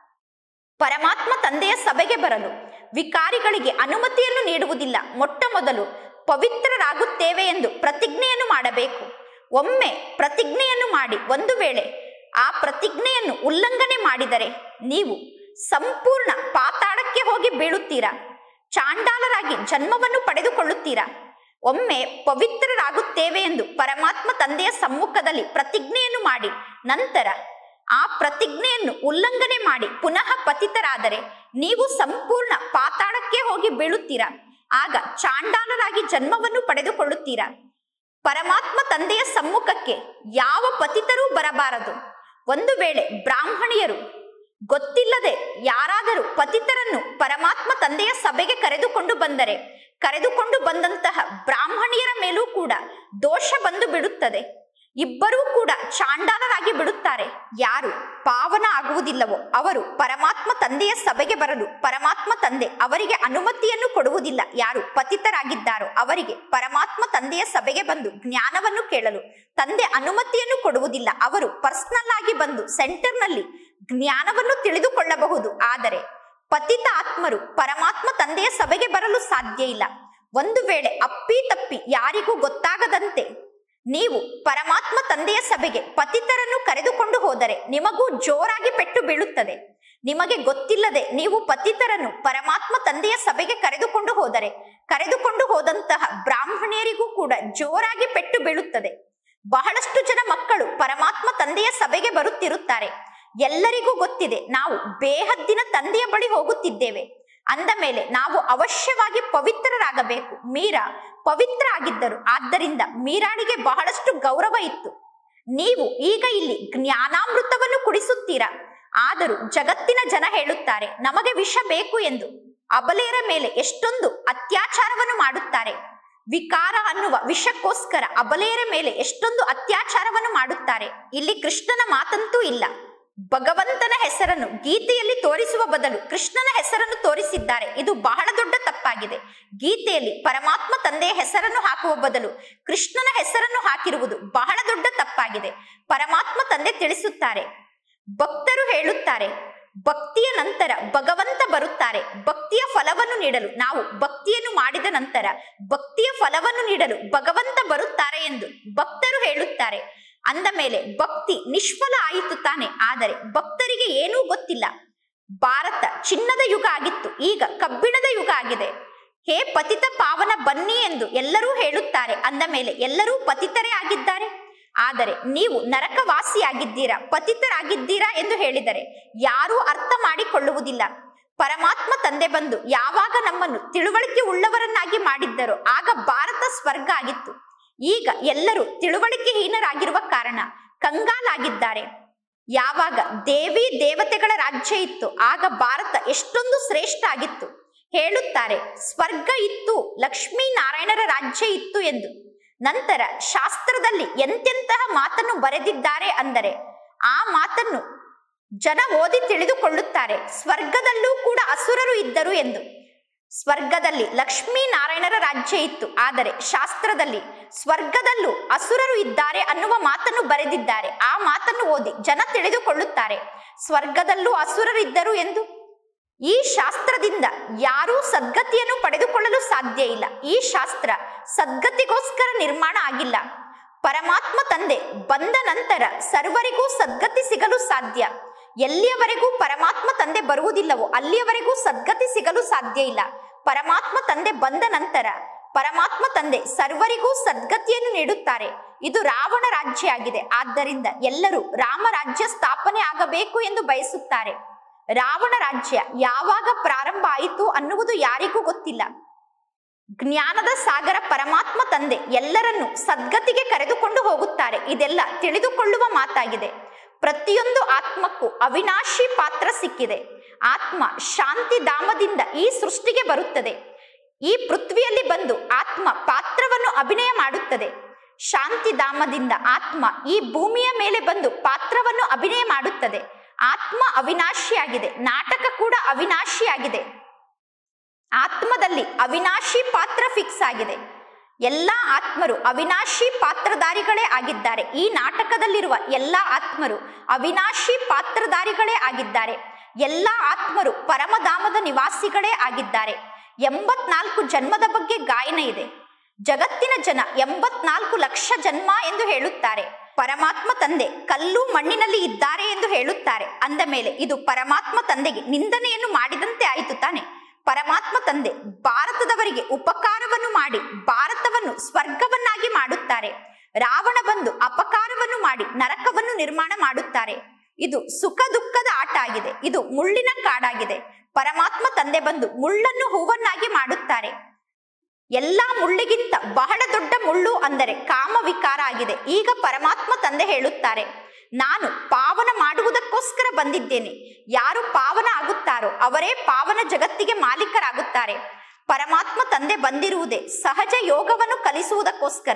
ಪರಮಾತ್ಮ ತಂದೆಯ ಸಭೆಗೆ ಬರಲು ವಿಕಾರಿಗಳಿಗೆ ಅನುಮತಿಯನ್ನು ನೀಡುವುದಿಲ್ಲ ಮೊಟ್ಟ ಮೊದಲು ಪವಿತ್ರರಾಗುತ್ತೇವೆ ಎಂದು ಪ್ರತಿಜ್ಞೆಯನ್ನು ಮಾಡಬೇಕು ಒಮ್ಮೆ ಪ್ರತಿಜ್ಞೆಯನ್ನು ಮಾಡಿ ಒಂದು ವೇಳೆ ಆ ಪ್ರತಿಜ್ಞೆಯನ್ನು ಉಲ್ಲಂಘನೆ ಮಾಡಿದರೆ ನೀವು ಸಂಪೂರ್ಣ ಪಾತಾಳಕ್ಕೆ ಹೋಗಿ ಬೀಳುತ್ತೀರಾ ಚಾಂಡಾಲರಾಗಿ ಜನ್ಮವನ್ನು ಪಡೆದುಕೊಳ್ಳುತ್ತೀರಾ ಒಮ್ಮೆ ಪವಿತ್ರರಾಗುತ್ತೇವೆ ಎಂದು ಪರಮಾತ್ಮ ತಂದೆಯ ಸಮ್ಮುಖದಲ್ಲಿ ಪ್ರತಿಜ್ಞೆಯನ್ನು ಮಾಡಿ ನಂತರ ಆ ಪ್ರತಿಜ್ಞೆಯನ್ನು ಉಲ್ಲಂಘನೆ ಮಾಡಿ ಪುನಃ ಪತಿತರಾದರೆ ನೀವು ಸಂಪೂರ್ಣ ಪಾತಾಳಕ್ಕೆ ಹೋಗಿ ಬೀಳುತ್ತೀರಾ ಆಗ ಚಾಂಡಾಲರಾಗಿ ಜನ್ಮವನ್ನು ಪಡೆದುಕೊಳ್ಳುತ್ತೀರಾ ಪರಮಾತ್ಮ ತಂದೆಯ ಸಮ್ಮುಖಕ್ಕೆ ಯಾವ ಪತಿತರೂ ಬರಬಾರದು ಒಂದು ವೇಳೆ ಬ್ರಾಹ್ಮಣಿಯರು ಗೊತ್ತಿಲ್ಲದೆ ಯಾರಾದರೂ ಪತಿತರನ್ನು ಪರಮಾತ್ಮ ತಂದೆಯ ಸಭೆಗೆ ಕರೆದುಕೊಂಡು ಬಂದರೆ ಕರೆದುಕೊಂಡು ಬಂದಂತಹ ಬ್ರಾಹ್ಮಣಿಯರ ಮೇಲೂ ಕೂಡ ದೋಷ ಬಂದು ಬಿಡುತ್ತದೆ ಇಬ್ಬರೂ ಕೂಡ ಚಾಂಡಾಲರಾಗಿ ಬಿಡುತ್ತಾರೆ ಯಾರು ಪಾವನ ಆಗುವುದಿಲ್ಲವೋ ಅವರು ಪರಮಾತ್ಮ ತಂದೆಯ ಸಭೆಗೆ ಬರಲು ಪರಮಾತ್ಮ ತಂದೆ ಅವರಿಗೆ ಅನುಮತಿಯನ್ನು ಕೊಡುವುದಿಲ್ಲ ಯಾರು ಪತಿತರಾಗಿದ್ದಾರೋ ಅವರಿಗೆ ಪರಮಾತ್ಮ ತಂದೆಯ ಸಭೆಗೆ ಬಂದು ಜ್ಞಾನವನ್ನು ಕೇಳಲು ತಂದೆ ಅನುಮತಿಯನ್ನು ಕೊಡುವುದಿಲ್ಲ ಅವರು ಪರ್ಸನಲ್ ಆಗಿ ಬಂದು ಸೆಂಟರ್ನಲ್ಲಿ ಜ್ಞಾನವನ್ನು ತಿಳಿದುಕೊಳ್ಳಬಹುದು ಆದರೆ ಪತಿತ ಆತ್ಮರು ಪರಮಾತ್ಮ ತಂದೆಯ ಸಭೆಗೆ ಬರಲು ಸಾಧ್ಯ ಇಲ್ಲ ಒಂದು ವೇಳೆ ಅಪ್ಪಿ ತಪ್ಪಿ ಯಾರಿಗೂ ಗೊತ್ತಾಗದಂತೆ ನೀವು ಪರಮಾತ್ಮ ತಂದೆಯ ಸಭೆಗೆ ಪತಿತರನ್ನು ಕರೆದುಕೊಂಡು ಹೋದರೆ ನಿಮಗೂ ಜೋರಾಗಿ ಪೆಟ್ಟು ಬೀಳುತ್ತದೆ ನಿಮಗೆ ಗೊತ್ತಿಲ್ಲದೆ ನೀವು ಪತಿತರನ್ನು ಪರಮಾತ್ಮ ತಂದೆಯ ಸಭೆಗೆ ಕರೆದುಕೊಂಡು ಹೋದರೆ ಕರೆದುಕೊಂಡು ಹೋದಂತಹ ಬ್ರಾಹ್ಮಣಿಯರಿಗೂ ಕೂಡ ಜೋರಾಗಿ ಪೆಟ್ಟು ಬೀಳುತ್ತದೆ ಬಹಳಷ್ಟು ಜನ ಮಕ್ಕಳು ಪರಮಾತ್ಮ ತಂದೆಯ ಸಭೆಗೆ ಬರುತ್ತಿರುತ್ತಾರೆ ಎಲ್ಲರಿಗೂ ಗೊತ್ತಿದೆ ನಾವು ಬೇಹದ್ದಿನ ತಂದೆಯ ಬಳಿ ಹೋಗುತ್ತಿದ್ದೇವೆ ಅಂದ ಮೇಲೆ ನಾವು ಅವಶ್ಯವಾಗಿ ಪವಿತ್ರರಾಗಬೇಕು ಮೀರಾ ಪವಿತ್ರ ಆಗಿದ್ದರು ಆದ್ದರಿಂದ ಮೀರಾಣಿಗೆ ಬಹಳಷ್ಟು ಗೌರವ ಇತ್ತು ನೀವು ಈಗ ಇಲ್ಲಿ ಜ್ಞಾನಾಮೃತವನ್ನು ಕುಡಿಸುತ್ತೀರಾ ಆದರೂ ಜಗತ್ತಿನ ಜನ ಹೇಳುತ್ತಾರೆ ನಮಗೆ ವಿಷ ಬೇಕು ಎಂದು ಅಬಲೆಯರ ಮೇಲೆ ಎಷ್ಟೊಂದು ಅತ್ಯಾಚಾರವನ್ನು ಮಾಡುತ್ತಾರೆ ವಿಕಾರ ಅನ್ನುವ ವಿಷಕ್ಕೋಸ್ಕರ ಅಬಲೆಯರ ಮೇಲೆ ಎಷ್ಟೊಂದು ಅತ್ಯಾಚಾರವನ್ನು ಮಾಡುತ್ತಾರೆ ಇಲ್ಲಿ ಕೃಷ್ಣನ ಮಾತಂತೂ ಇಲ್ಲ ಭಗವಂತನ ಹೆಸರನ್ನು ಗೀತೆಯಲ್ಲಿ ತೋರಿಸುವ ಬದಲು ಕೃಷ್ಣನ ಹೆಸರನ್ನು ತೋರಿಸಿದ್ದಾರೆ ಇದು ಬಹಳ ದೊಡ್ಡ ತಪ್ಪಾಗಿದೆ ಗೀತೆಯಲ್ಲಿ ಪರಮಾತ್ಮ ತಂದೆಯ ಹೆಸರನ್ನು ಹಾಕುವ ಬದಲು ಕೃಷ್ಣನ ಹೆಸರನ್ನು ಹಾಕಿರುವುದು ಬಹಳ ದೊಡ್ಡ ತಪ್ಪಾಗಿದೆ ಪರಮಾತ್ಮ ತಂದೆ ತಿಳಿಸುತ್ತಾರೆ ಭಕ್ತರು ಹೇಳುತ್ತಾರೆ ಭಕ್ತಿಯ ನಂತರ ಭಗವಂತ ಬರುತ್ತಾರೆ ಭಕ್ತಿಯ ಫಲವನ್ನು ನೀಡಲು ನಾವು ಭಕ್ತಿಯನ್ನು ಮಾಡಿದ ನಂತರ ಭಕ್ತಿಯ ಫಲವನ್ನು ನೀಡಲು ಭಗವಂತ ಬರುತ್ತಾರೆ ಎಂದು ಭಕ್ತರು ಹೇಳುತ್ತಾರೆ ಅಂದ ಮೇಲೆ ಭಕ್ತಿ ನಿಷ್ಫಲ ಆಯಿತು ತಾನೆ ಆದರೆ ಭಕ್ತರಿಗೆ ಏನೂ ಗೊತ್ತಿಲ್ಲ ಭಾರತ ಚಿನ್ನದ ಯುಗ ಆಗಿತ್ತು ಈಗ ಕಬ್ಬಿಣದ ಯುಗ ಆಗಿದೆ ಹೇ ಪತಿತ ಪಾವನ ಬನ್ನಿ ಎಂದು ಎಲ್ಲರೂ ಹೇಳುತ್ತಾರೆ ಅಂದ ಮೇಲೆ ಎಲ್ಲರೂ ಪತಿತರೇ ಆಗಿದ್ದಾರೆ ಆದರೆ ನೀವು ನರಕವಾಸಿಯಾಗಿದ್ದೀರಾ ಪತಿತರಾಗಿದ್ದೀರಾ ಎಂದು ಹೇಳಿದರೆ ಯಾರೂ ಅರ್ಥ ಮಾಡಿಕೊಳ್ಳುವುದಿಲ್ಲ ಪರಮಾತ್ಮ ತಂದೆ ಬಂದು ಯಾವಾಗ ನಮ್ಮನ್ನು ತಿಳುವಳಿಕೆ ಉಳ್ಳವರನ್ನಾಗಿ ಮಾಡಿದ್ದರೋ ಆಗ ಭಾರತ ಸ್ವರ್ಗ ಆಗಿತ್ತು ಈಗ ಎಲ್ಲರೂ ತಿಳುವಳಿಕೆಹೀನರಾಗಿರುವ ಕಾರಣ ಕಂಗಾಲಾಗಿದ್ದಾರೆ ಯಾವಾಗ ದೇವಿ ದೇವತೆಗಳ ರಾಜ್ಯ ಇತ್ತು ಆಗ ಭಾರತ ಎಷ್ಟೊಂದು ಶ್ರೇಷ್ಠ ಆಗಿತ್ತು ಹೇಳುತ್ತಾರೆ ಸ್ವರ್ಗ ಇತ್ತು ಲಕ್ಷ್ಮೀ ನಾರಾಯಣರ ರಾಜ್ಯ ಇತ್ತು ಎಂದು ನಂತರ ಶಾಸ್ತ್ರದಲ್ಲಿ ಎಂತೆಂತಹ ಮಾತನ್ನು ಬರೆದಿದ್ದಾರೆ ಅಂದರೆ ಆ ಮಾತನ್ನು ಜನ ಓದಿ ತಿಳಿದುಕೊಳ್ಳುತ್ತಾರೆ ಸ್ವರ್ಗದಲ್ಲೂ ಕೂಡ ಅಸುರರು ಇದ್ದರು ಎಂದು ಸ್ವರ್ಗದಲ್ಲಿ ಲಕ್ಷ್ಮೀ ನಾರಾಯಣರ ರಾಜ್ಯ ಇತ್ತು ಆದರೆ ಶಾಸ್ತ್ರದಲ್ಲಿ ಸ್ವರ್ಗದಲ್ಲೂ ಅಸುರರು ಇದ್ದಾರೆ ಅನ್ನುವ ಮಾತನ್ನು ಬರೆದಿದ್ದಾರೆ ಆ ಮಾತನ್ನು ಓದಿ ಜನ ತಿಳಿದುಕೊಳ್ಳುತ್ತಾರೆ ಸ್ವರ್ಗದಲ್ಲೂ ಅಸುರರಿದ್ದರು ಎಂದು ಈ ಶಾಸ್ತ್ರದಿಂದ ಯಾರೂ ಸದ್ಗತಿಯನ್ನು ಪಡೆದುಕೊಳ್ಳಲು ಸಾಧ್ಯ ಇಲ್ಲ ಈ ಶಾಸ್ತ್ರ ಸದ್ಗತಿಗೋಸ್ಕರ ನಿರ್ಮಾಣ ಆಗಿಲ್ಲ ಪರಮಾತ್ಮ ತಂದೆ ಬಂದ ನಂತರ ಸರ್ವರಿಗೂ ಸದ್ಗತಿ ಸಿಗಲು ಸಾಧ್ಯ ಎಲ್ಲಿಯವರೆಗೂ ಪರಮಾತ್ಮ ತಂದೆ ಬರುವುದಿಲ್ಲವೋ ಅಲ್ಲಿಯವರೆಗೂ ಸದ್ಗತಿ ಸಿಗಲು ಸಾಧ್ಯ ಇಲ್ಲ ಪರಮಾತ್ಮ ತಂದೆ ಬಂದ ನಂತರ ಪರಮಾತ್ಮ ತಂದೆ ಸರ್ವರಿಗೂ ಸದ್ಗತಿಯನ್ನು ನೀಡುತ್ತಾರೆ ಇದು ರಾವಣ ರಾಜ್ಯ ಆಗಿದೆ ಆದ್ದರಿಂದ ಎಲ್ಲರೂ ರಾಮ ರಾಜ್ಯ ಸ್ಥಾಪನೆ ಆಗಬೇಕು ಎಂದು ಬಯಸುತ್ತಾರೆ ರಾವಣ ರಾಜ್ಯ ಯಾವಾಗ ಪ್ರಾರಂಭ ಆಯಿತು ಅನ್ನುವುದು ಯಾರಿಗೂ ಗೊತ್ತಿಲ್ಲ ಜ್ಞಾನದ ಸಾಗರ ಪರಮಾತ್ಮ ತಂದೆ ಎಲ್ಲರನ್ನು ಸದ್ಗತಿಗೆ ಕರೆದುಕೊಂಡು ಹೋಗುತ್ತಾರೆ ಇದೆಲ್ಲ ತಿಳಿದುಕೊಳ್ಳುವ ಮಾತಾಗಿದೆ ಪ್ರತಿಯೊಂದು ಆತ್ಮಕ್ಕೂ ಅವಿನಾಶಿ ಪಾತ್ರ ಸಿಕ್ಕಿದೆ ಆತ್ಮ ಶಾಂತಿ ಧಾಮದಿಂದ ಈ ಸೃಷ್ಟಿಗೆ ಬರುತ್ತದೆ ಈ ಪೃಥ್ವಿಯಲ್ಲಿ ಬಂದು ಆತ್ಮ ಪಾತ್ರವನ್ನು ಅಭಿನಯ ಮಾಡುತ್ತದೆ ಶಾಂತಿ ಧಾಮದಿಂದ ಆತ್ಮ ಈ ಭೂಮಿಯ ಮೇಲೆ ಬಂದು ಪಾತ್ರವನ್ನು ಅಭಿನಯ ಮಾಡುತ್ತದೆ ಆತ್ಮ ಅವಿನಾಶಿಯಾಗಿದೆ ನಾಟಕ ಕೂಡ ಅವಿನಾಶಿಯಾಗಿದೆ ಆತ್ಮದಲ್ಲಿ ಅವಿನಾಶಿ ಪಾತ್ರ ಫಿಕ್ಸ್ ಆಗಿದೆ ಎಲ್ಲ ಆತ್ಮರು ಅವಿನಾಶಿ ಪಾತ್ರಧಾರಿಗಳೇ ಆಗಿದ್ದಾರೆ ಈ ನಾಟಕದಲ್ಲಿರುವ ಎಲ್ಲ ಆತ್ಮರು ಅವಿನಾಶಿ ಪಾತ್ರಧಾರಿಗಳೇ ಆಗಿದ್ದಾರೆ ಎಲ್ಲ ಆತ್ಮರು ಪರಮಧಾಮದ ನಿವಾಸಿಗಳೇ ಆಗಿದ್ದಾರೆ ಎಂಬತ್ನಾಲ್ಕು ಜನ್ಮದ ಬಗ್ಗೆ ಗಾಯನ ಇದೆ ಜಗತ್ತಿನ ಜನ ಎಂಬತ್ನಾಲ್ಕು ಲಕ್ಷ ಜನ್ಮ ಎಂದು ಹೇಳುತ್ತಾರೆ ಪರಮಾತ್ಮ ತಂದೆ ಕಲ್ಲು ಮಣ್ಣಿನಲ್ಲಿ ಇದ್ದಾರೆ ಎಂದು ಹೇಳುತ್ತಾರೆ ಅಂದ ಮೇಲೆ ಇದು ಪರಮಾತ್ಮ ತಂದೆಗೆ ನಿಂದನೆಯನ್ನು ಮಾಡಿದಂತೆ ಆಯಿತು ತಾನೆ ಪರಮಾತ್ಮ ತಂದೆ ಭಾರತದವರಿಗೆ ಉಪಕಾರವನ್ನು ಮಾಡಿ ಭಾರತವನ್ನು ಸ್ವರ್ಗವನ್ನಾಗಿ ಮಾಡುತ್ತಾರೆ ರಾವಣ ಬಂದು ಅಪಕಾರವನ್ನು ಮಾಡಿ ನರಕವನ್ನು ನಿರ್ಮಾಣ ಮಾಡುತ್ತಾರೆ ಇದು ಸುಖ ದುಃಖದ ಆಟ ಆಗಿದೆ ಇದು ಮುಳ್ಳಿನ ಕಾಡಾಗಿದೆ ಪರಮಾತ್ಮ ತಂದೆ ಬಂದು ಮುಳ್ಳನ್ನು ಹೂವನ್ನಾಗಿ ಮಾಡುತ್ತಾರೆ ಎಲ್ಲಾ ಮುಳ್ಳಿಗಿಂತ ಬಹಳ ದೊಡ್ಡ ಮುಳ್ಳು ಅಂದರೆ ಕಾಮ ವಿಕಾರ ಆಗಿದೆ ಈಗ ಪರಮಾತ್ಮ ತಂದೆ ಹೇಳುತ್ತಾರೆ ನಾನು ಪಾವನ ಮಾಡುವುದಕ್ಕೋಸ್ಕರ ಬಂದಿದ್ದೇನೆ ಯಾರು ಪಾವನ ಆಗುತ್ತಾರೋ ಅವರೇ ಪಾವನ ಜಗತ್ತಿಗೆ ಮಾಲೀಕರಾಗುತ್ತಾರೆ ಪರಮಾತ್ಮ ತಂದೆ ಬಂದಿರುವುದೇ ಸಹಜ ಯೋಗವನ್ನು ಕಲಿಸುವುದಕ್ಕೋಸ್ಕರ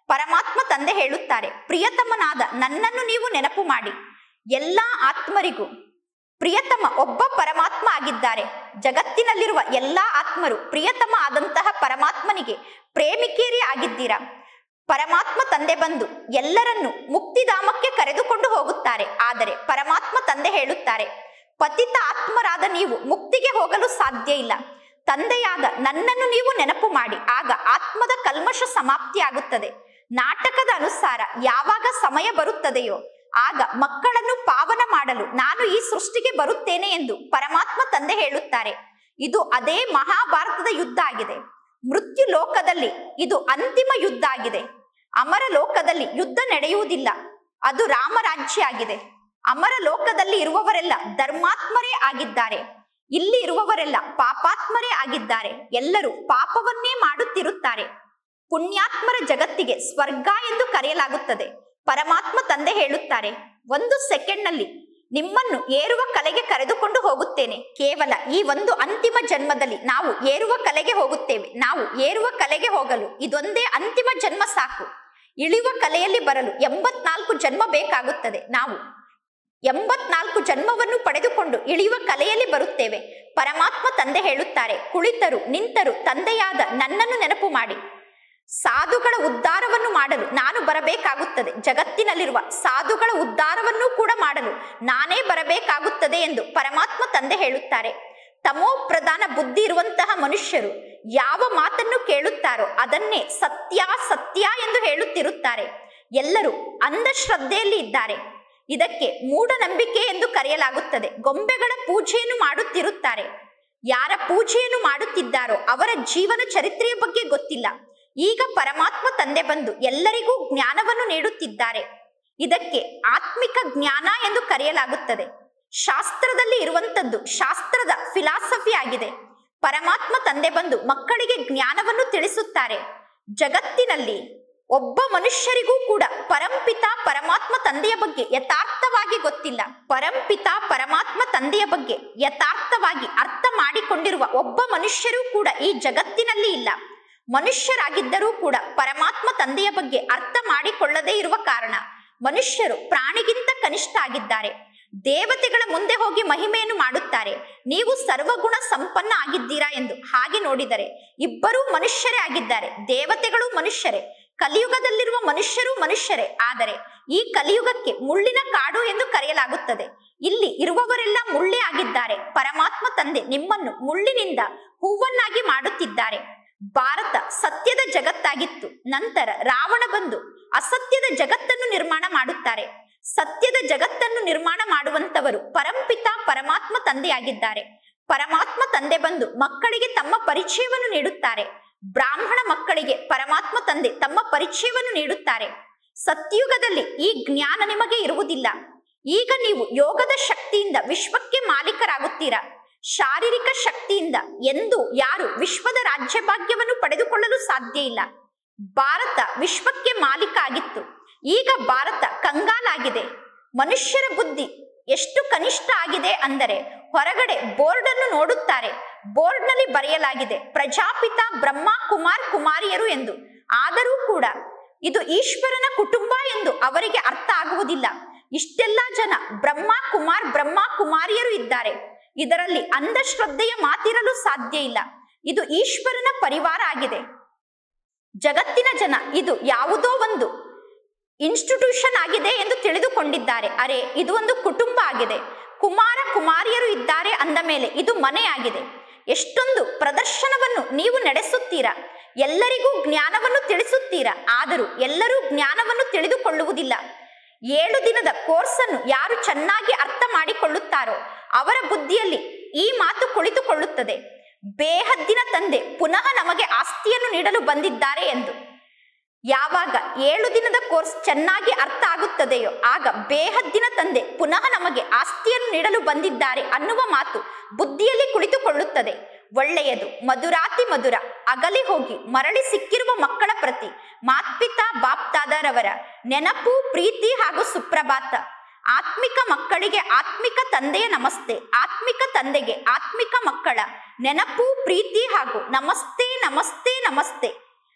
ಪರಮಾತ್ಮ ತಂದೆ ಹೇಳುತ್ತಾರೆ ಪ್ರಿಯತಮನಾದ ನನ್ನನ್ನು ನೀವು ನೆನಪು ಮಾಡಿ ಎಲ್ಲಾ ಆತ್ಮರಿಗೂ ಪ್ರಿಯತಮ ಒಬ್ಬ ಪರಮಾತ್ಮ ಆಗಿದ್ದಾರೆ ಜಗತ್ತಿನಲ್ಲಿರುವ ಎಲ್ಲಾ ಆತ್ಮರು ಪ್ರಿಯತಮ ಆದಂತಹ ಪರಮಾತ್ಮನಿಗೆ ಪ್ರೇಮಿಕೇರಿ ಆಗಿದ್ದೀರಾ ಪರಮಾತ್ಮ ತಂದೆ ಬಂದು ಎಲ್ಲರನ್ನು ಮುಕ್ತಿಧಾಮಕ್ಕೆ ಕರೆದುಕೊಂಡು ಹೋಗುತ್ತಾರೆ ಆದರೆ ಪರಮಾತ್ಮ ತಂದೆ ಹೇಳುತ್ತಾರೆ ಪತಿತ ಆತ್ಮರಾದ ನೀವು ಮುಕ್ತಿಗೆ ಹೋಗಲು ಸಾಧ್ಯ ಇಲ್ಲ ತಂದೆಯಾದ ನನ್ನನ್ನು ನೀವು ನೆನಪು ಮಾಡಿ ಆಗ ಆತ್ಮದ ಕಲ್ಮಶ ಸಮಾಪ್ತಿಯಾಗುತ್ತದೆ ನಾಟಕದ ಅನುಸಾರ ಯಾವಾಗ ಸಮಯ ಬರುತ್ತದೆಯೋ ಆಗ ಮಕ್ಕಳನ್ನು ಪಾವನ ಮಾಡಲು ನಾನು ಈ ಸೃಷ್ಟಿಗೆ ಬರುತ್ತೇನೆ ಎಂದು ಪರಮಾತ್ಮ ತಂದೆ ಹೇಳುತ್ತಾರೆ ಇದು ಅದೇ ಮಹಾಭಾರತದ ಯುದ್ಧ ಆಗಿದೆ ಮೃತ್ಯು ಲೋಕದಲ್ಲಿ ಇದು ಅಂತಿಮ ಯುದ್ಧ ಆಗಿದೆ ಅಮರ ಲೋಕದಲ್ಲಿ ಯುದ್ಧ ನಡೆಯುವುದಿಲ್ಲ ಅದು ರಾಮರಾಜ್ಯ ಆಗಿದೆ ಅಮರ ಲೋಕದಲ್ಲಿ ಇರುವವರೆಲ್ಲ ಧರ್ಮಾತ್ಮರೇ ಆಗಿದ್ದಾರೆ ಇಲ್ಲಿ ಇರುವವರೆಲ್ಲ ಪಾಪಾತ್ಮರೇ ಆಗಿದ್ದಾರೆ ಎಲ್ಲರೂ ಪಾಪವನ್ನೇ ಮಾಡುತ್ತಿರುತ್ತಾರೆ ಪುಣ್ಯಾತ್ಮರ ಜಗತ್ತಿಗೆ ಸ್ವರ್ಗ ಎಂದು ಕರೆಯಲಾಗುತ್ತದೆ ಪರಮಾತ್ಮ ತಂದೆ ಹೇಳುತ್ತಾರೆ ಒಂದು ಸೆಕೆಂಡ್ನಲ್ಲಿ ನಿಮ್ಮನ್ನು ಏರುವ ಕಲೆಗೆ ಕರೆದುಕೊಂಡು ಹೋಗುತ್ತೇನೆ ಕೇವಲ ಈ ಒಂದು ಅಂತಿಮ ಜನ್ಮದಲ್ಲಿ ನಾವು ಏರುವ ಕಲೆಗೆ ಹೋಗುತ್ತೇವೆ ನಾವು ಏರುವ ಕಲೆಗೆ ಹೋಗಲು ಇದೊಂದೇ ಅಂತಿಮ ಜನ್ಮ ಸಾಕು ಇಳಿಯುವ ಕಲೆಯಲ್ಲಿ ಬರಲು ಎಂಬತ್ನಾಲ್ಕು ಜನ್ಮ ಬೇಕಾಗುತ್ತದೆ ನಾವು ಎಂಬತ್ನಾಲ್ಕು ಜನ್ಮವನ್ನು ಪಡೆದುಕೊಂಡು ಇಳಿಯುವ ಕಲೆಯಲ್ಲಿ ಬರುತ್ತೇವೆ ಪರಮಾತ್ಮ ತಂದೆ ಹೇಳುತ್ತಾರೆ ಕುಳಿತರು ನಿಂತರು ತಂದೆಯಾದ ನನ್ನನ್ನು ನೆನಪು ಮಾಡಿ ಸಾಧುಗಳ ಉದ್ಧಾರವನ್ನು ಮಾಡಲು ನಾನು ಬರಬೇಕಾಗುತ್ತದೆ ಜಗತ್ತಿನಲ್ಲಿರುವ ಸಾಧುಗಳ ಉದ್ಧಾರವನ್ನು ಕೂಡ ಮಾಡಲು ನಾನೇ ಬರಬೇಕಾಗುತ್ತದೆ ಎಂದು ಪರಮಾತ್ಮ ತಂದೆ ಹೇಳುತ್ತಾರೆ ತಮೋ ಪ್ರಧಾನ ಬುದ್ಧಿ ಇರುವಂತಹ ಮನುಷ್ಯರು ಯಾವ ಮಾತನ್ನು ಕೇಳುತ್ತಾರೋ ಅದನ್ನೇ ಸತ್ಯ ಸತ್ಯ ಎಂದು ಹೇಳುತ್ತಿರುತ್ತಾರೆ ಎಲ್ಲರೂ ಅಂಧಶ್ರದ್ಧೆಯಲ್ಲಿ ಇದ್ದಾರೆ ಇದಕ್ಕೆ ಮೂಢನಂಬಿಕೆ ಎಂದು ಕರೆಯಲಾಗುತ್ತದೆ ಗೊಂಬೆಗಳ ಪೂಜೆಯನ್ನು ಮಾಡುತ್ತಿರುತ್ತಾರೆ ಯಾರ ಪೂಜೆಯನ್ನು ಮಾಡುತ್ತಿದ್ದಾರೋ ಅವರ ಜೀವನ ಚರಿತ್ರೆಯ ಬಗ್ಗೆ ಗೊತ್ತಿಲ್ಲ ಈಗ ಪರಮಾತ್ಮ ತಂದೆ ಬಂದು ಎಲ್ಲರಿಗೂ ಜ್ಞಾನವನ್ನು ನೀಡುತ್ತಿದ್ದಾರೆ ಇದಕ್ಕೆ ಆತ್ಮಿಕ ಜ್ಞಾನ ಎಂದು ಕರೆಯಲಾಗುತ್ತದೆ ಶಾಸ್ತ್ರದಲ್ಲಿ ಇರುವಂತದ್ದು ಶಾಸ್ತ್ರದ ಫಿಲಾಸಫಿ ಆಗಿದೆ ಪರಮಾತ್ಮ ತಂದೆ ಬಂದು ಮಕ್ಕಳಿಗೆ ಜ್ಞಾನವನ್ನು ತಿಳಿಸುತ್ತಾರೆ ಜಗತ್ತಿನಲ್ಲಿ ಒಬ್ಬ ಮನುಷ್ಯರಿಗೂ ಕೂಡ ಪರಂಪಿತ ಪರಮಾತ್ಮ ತಂದೆಯ ಬಗ್ಗೆ ಯಥಾರ್ಥವಾಗಿ ಗೊತ್ತಿಲ್ಲ ಪರಂಪಿತ ಪರಮಾತ್ಮ ತಂದೆಯ ಬಗ್ಗೆ ಯಥಾರ್ಥವಾಗಿ ಅರ್ಥ ಮಾಡಿಕೊಂಡಿರುವ ಒಬ್ಬ ಮನುಷ್ಯರೂ ಕೂಡ ಈ ಜಗತ್ತಿನಲ್ಲಿ ಇಲ್ಲ ಮನುಷ್ಯರಾಗಿದ್ದರೂ ಕೂಡ ಪರಮಾತ್ಮ ತಂದೆಯ ಬಗ್ಗೆ ಅರ್ಥ ಮಾಡಿಕೊಳ್ಳದೇ ಇರುವ ಕಾರಣ ಮನುಷ್ಯರು ಪ್ರಾಣಿಗಿಂತ ಕನಿಷ್ಠ ಆಗಿದ್ದಾರೆ ದೇವತೆಗಳ ಮುಂದೆ ಹೋಗಿ ಮಹಿಮೆಯನ್ನು ಮಾಡುತ್ತಾರೆ ನೀವು ಸರ್ವಗುಣ ಸಂಪನ್ನ ಆಗಿದ್ದೀರಾ ಎಂದು ಹಾಗೆ ನೋಡಿದರೆ ಇಬ್ಬರೂ ಮನುಷ್ಯರೇ ಆಗಿದ್ದಾರೆ ದೇವತೆಗಳು ಮನುಷ್ಯರೇ ಕಲಿಯುಗದಲ್ಲಿರುವ ಮನುಷ್ಯರು ಮನುಷ್ಯರೇ ಆದರೆ ಈ ಕಲಿಯುಗಕ್ಕೆ ಮುಳ್ಳಿನ ಕಾಡು ಎಂದು ಕರೆಯಲಾಗುತ್ತದೆ ಇಲ್ಲಿ ಇರುವವರೆಲ್ಲ ಮುಳ್ಳೇ ಆಗಿದ್ದಾರೆ ಪರಮಾತ್ಮ ತಂದೆ ನಿಮ್ಮನ್ನು ಮುಳ್ಳಿನಿಂದ ಹೂವನ್ನಾಗಿ ಮಾಡುತ್ತಿದ್ದಾರೆ ಭಾರತ ಸತ್ಯದ ಜಗತ್ತಾಗಿತ್ತು ನಂತರ ರಾವಣ ಬಂದು ಅಸತ್ಯದ ಜಗತ್ತನ್ನು ನಿರ್ಮಾಣ ಮಾಡುತ್ತಾರೆ ಸತ್ಯದ ಜಗತ್ತನ್ನು ನಿರ್ಮಾಣ ಮಾಡುವಂತವರು ಪರಂಪಿತ ಪರಮಾತ್ಮ ತಂದೆಯಾಗಿದ್ದಾರೆ ಪರಮಾತ್ಮ ತಂದೆ ಬಂದು ಮಕ್ಕಳಿಗೆ ತಮ್ಮ ಪರಿಚಯವನ್ನು ನೀಡುತ್ತಾರೆ ಬ್ರಾಹ್ಮಣ ಮಕ್ಕಳಿಗೆ ಪರಮಾತ್ಮ ತಂದೆ ತಮ್ಮ ಪರಿಚಯವನ್ನು ನೀಡುತ್ತಾರೆ ಸತ್ಯುಗದಲ್ಲಿ ಈ ಜ್ಞಾನ ನಿಮಗೆ ಇರುವುದಿಲ್ಲ ಈಗ ನೀವು ಯೋಗದ ಶಕ್ತಿಯಿಂದ ವಿಶ್ವಕ್ಕೆ ಮಾಲೀಕರಾಗುತ್ತೀರಾ ಶಾರೀರಿಕ ಶಕ್ತಿಯಿಂದ ಎಂದು ಯಾರು ವಿಶ್ವದ ರಾಜ್ಯ ಭಾಗ್ಯವನ್ನು ಪಡೆದುಕೊಳ್ಳಲು ಸಾಧ್ಯ ಇಲ್ಲ ಭಾರತ ವಿಶ್ವಕ್ಕೆ ಮಾಲೀಕ ಆಗಿತ್ತು ಈಗ ಭಾರತ ಕಂಗಾಲಾಗಿದೆ ಮನುಷ್ಯರ ಬುದ್ಧಿ ಎಷ್ಟು ಕನಿಷ್ಠ ಆಗಿದೆ ಅಂದರೆ ಹೊರಗಡೆ ಬೋರ್ಡ್ ಅನ್ನು ನೋಡುತ್ತಾರೆ ಬೋರ್ಡ್ ನಲ್ಲಿ ಬರೆಯಲಾಗಿದೆ ಪ್ರಜಾಪಿತ ಬ್ರಹ್ಮ ಕುಮಾರ್ ಕುಮಾರಿಯರು ಎಂದು ಆದರೂ ಕೂಡ ಇದು ಈಶ್ವರನ ಕುಟುಂಬ ಎಂದು ಅವರಿಗೆ ಅರ್ಥ ಆಗುವುದಿಲ್ಲ ಇಷ್ಟೆಲ್ಲ ಜನ ಬ್ರಹ್ಮ ಕುಮಾರ್ ಬ್ರಹ್ಮ ಕುಮಾರಿಯರು ಇದ್ದಾರೆ ಇದರಲ್ಲಿ ಅಂಧಶ್ರದ್ಧೆಯ ಮಾತಿರಲು ಸಾಧ್ಯ ಇಲ್ಲ ಇದು ಈಶ್ವರನ ಪರಿವಾರ ಆಗಿದೆ ಜಗತ್ತಿನ ಜನ ಇದು ಯಾವುದೋ ಒಂದು ಇನ್ಸ್ಟಿಟ್ಯೂಷನ್ ಆಗಿದೆ ಎಂದು ತಿಳಿದುಕೊಂಡಿದ್ದಾರೆ ಅರೆ ಇದು ಒಂದು ಕುಟುಂಬ ಆಗಿದೆ ಕುಮಾರ ಕುಮಾರಿಯರು ಇದ್ದಾರೆ ಅಂದ ಮೇಲೆ ಇದು ಮನೆ ಆಗಿದೆ ಎಷ್ಟೊಂದು ಪ್ರದರ್ಶನವನ್ನು ನೀವು ನಡೆಸುತ್ತೀರಾ ಎಲ್ಲರಿಗೂ ಜ್ಞಾನವನ್ನು ತಿಳಿಸುತ್ತೀರಾ ಆದರೂ ಎಲ್ಲರೂ ಜ್ಞಾನವನ್ನು ತಿಳಿದುಕೊಳ್ಳುವುದಿಲ್ಲ ಏಳು ದಿನದ ಕೋರ್ಸ್ ಅನ್ನು ಯಾರು ಚೆನ್ನಾಗಿ ಅರ್ಥ ಮಾಡಿಕೊಳ್ಳುತ್ತಾರೋ ಅವರ ಬುದ್ಧಿಯಲ್ಲಿ ಈ ಮಾತು ಕುಳಿತುಕೊಳ್ಳುತ್ತದೆ ಬೇಹದ್ದಿನ ತಂದೆ ಪುನಃ ನಮಗೆ ಆಸ್ತಿಯನ್ನು ನೀಡಲು ಬಂದಿದ್ದಾರೆ ಎಂದು ಯಾವಾಗ ಏಳು ದಿನದ ಕೋರ್ಸ್ ಚೆನ್ನಾಗಿ ಅರ್ಥ ಆಗುತ್ತದೆಯೋ ಆಗ ಬೇಹದ್ದಿನ ತಂದೆ ಪುನಃ ನಮಗೆ ಆಸ್ತಿಯನ್ನು ನೀಡಲು ಬಂದಿದ್ದಾರೆ ಅನ್ನುವ ಮಾತು ಬುದ್ಧಿಯಲ್ಲಿ ಕುಳಿತುಕೊಳ್ಳುತ್ತದೆ ಒಳ್ಳೆಯದು ಮಧುರಾತಿ ಮಧುರ ಅಗಲಿ ಹೋಗಿ ಮರಳಿ ಸಿಕ್ಕಿರುವ ಮಕ್ಕಳ ಪ್ರತಿ ಮಾತ್ಪಿತಾ ಬಾಪ್ತಾದರವರ ನೆನಪು ಪ್ರೀತಿ ಹಾಗೂ ಸುಪ್ರಭಾತ ಆತ್ಮಿಕ ಮಕ್ಕಳಿಗೆ ಆತ್ಮಿಕ ತಂದೆಯ ನಮಸ್ತೆ ಆತ್ಮಿಕ ತಂದೆಗೆ ಆತ್ಮಿಕ ಮಕ್ಕಳ ನೆನಪು ಪ್ರೀತಿ ಹಾಗೂ ನಮಸ್ತೆ ನಮಸ್ತೆ ನಮಸ್ತೆ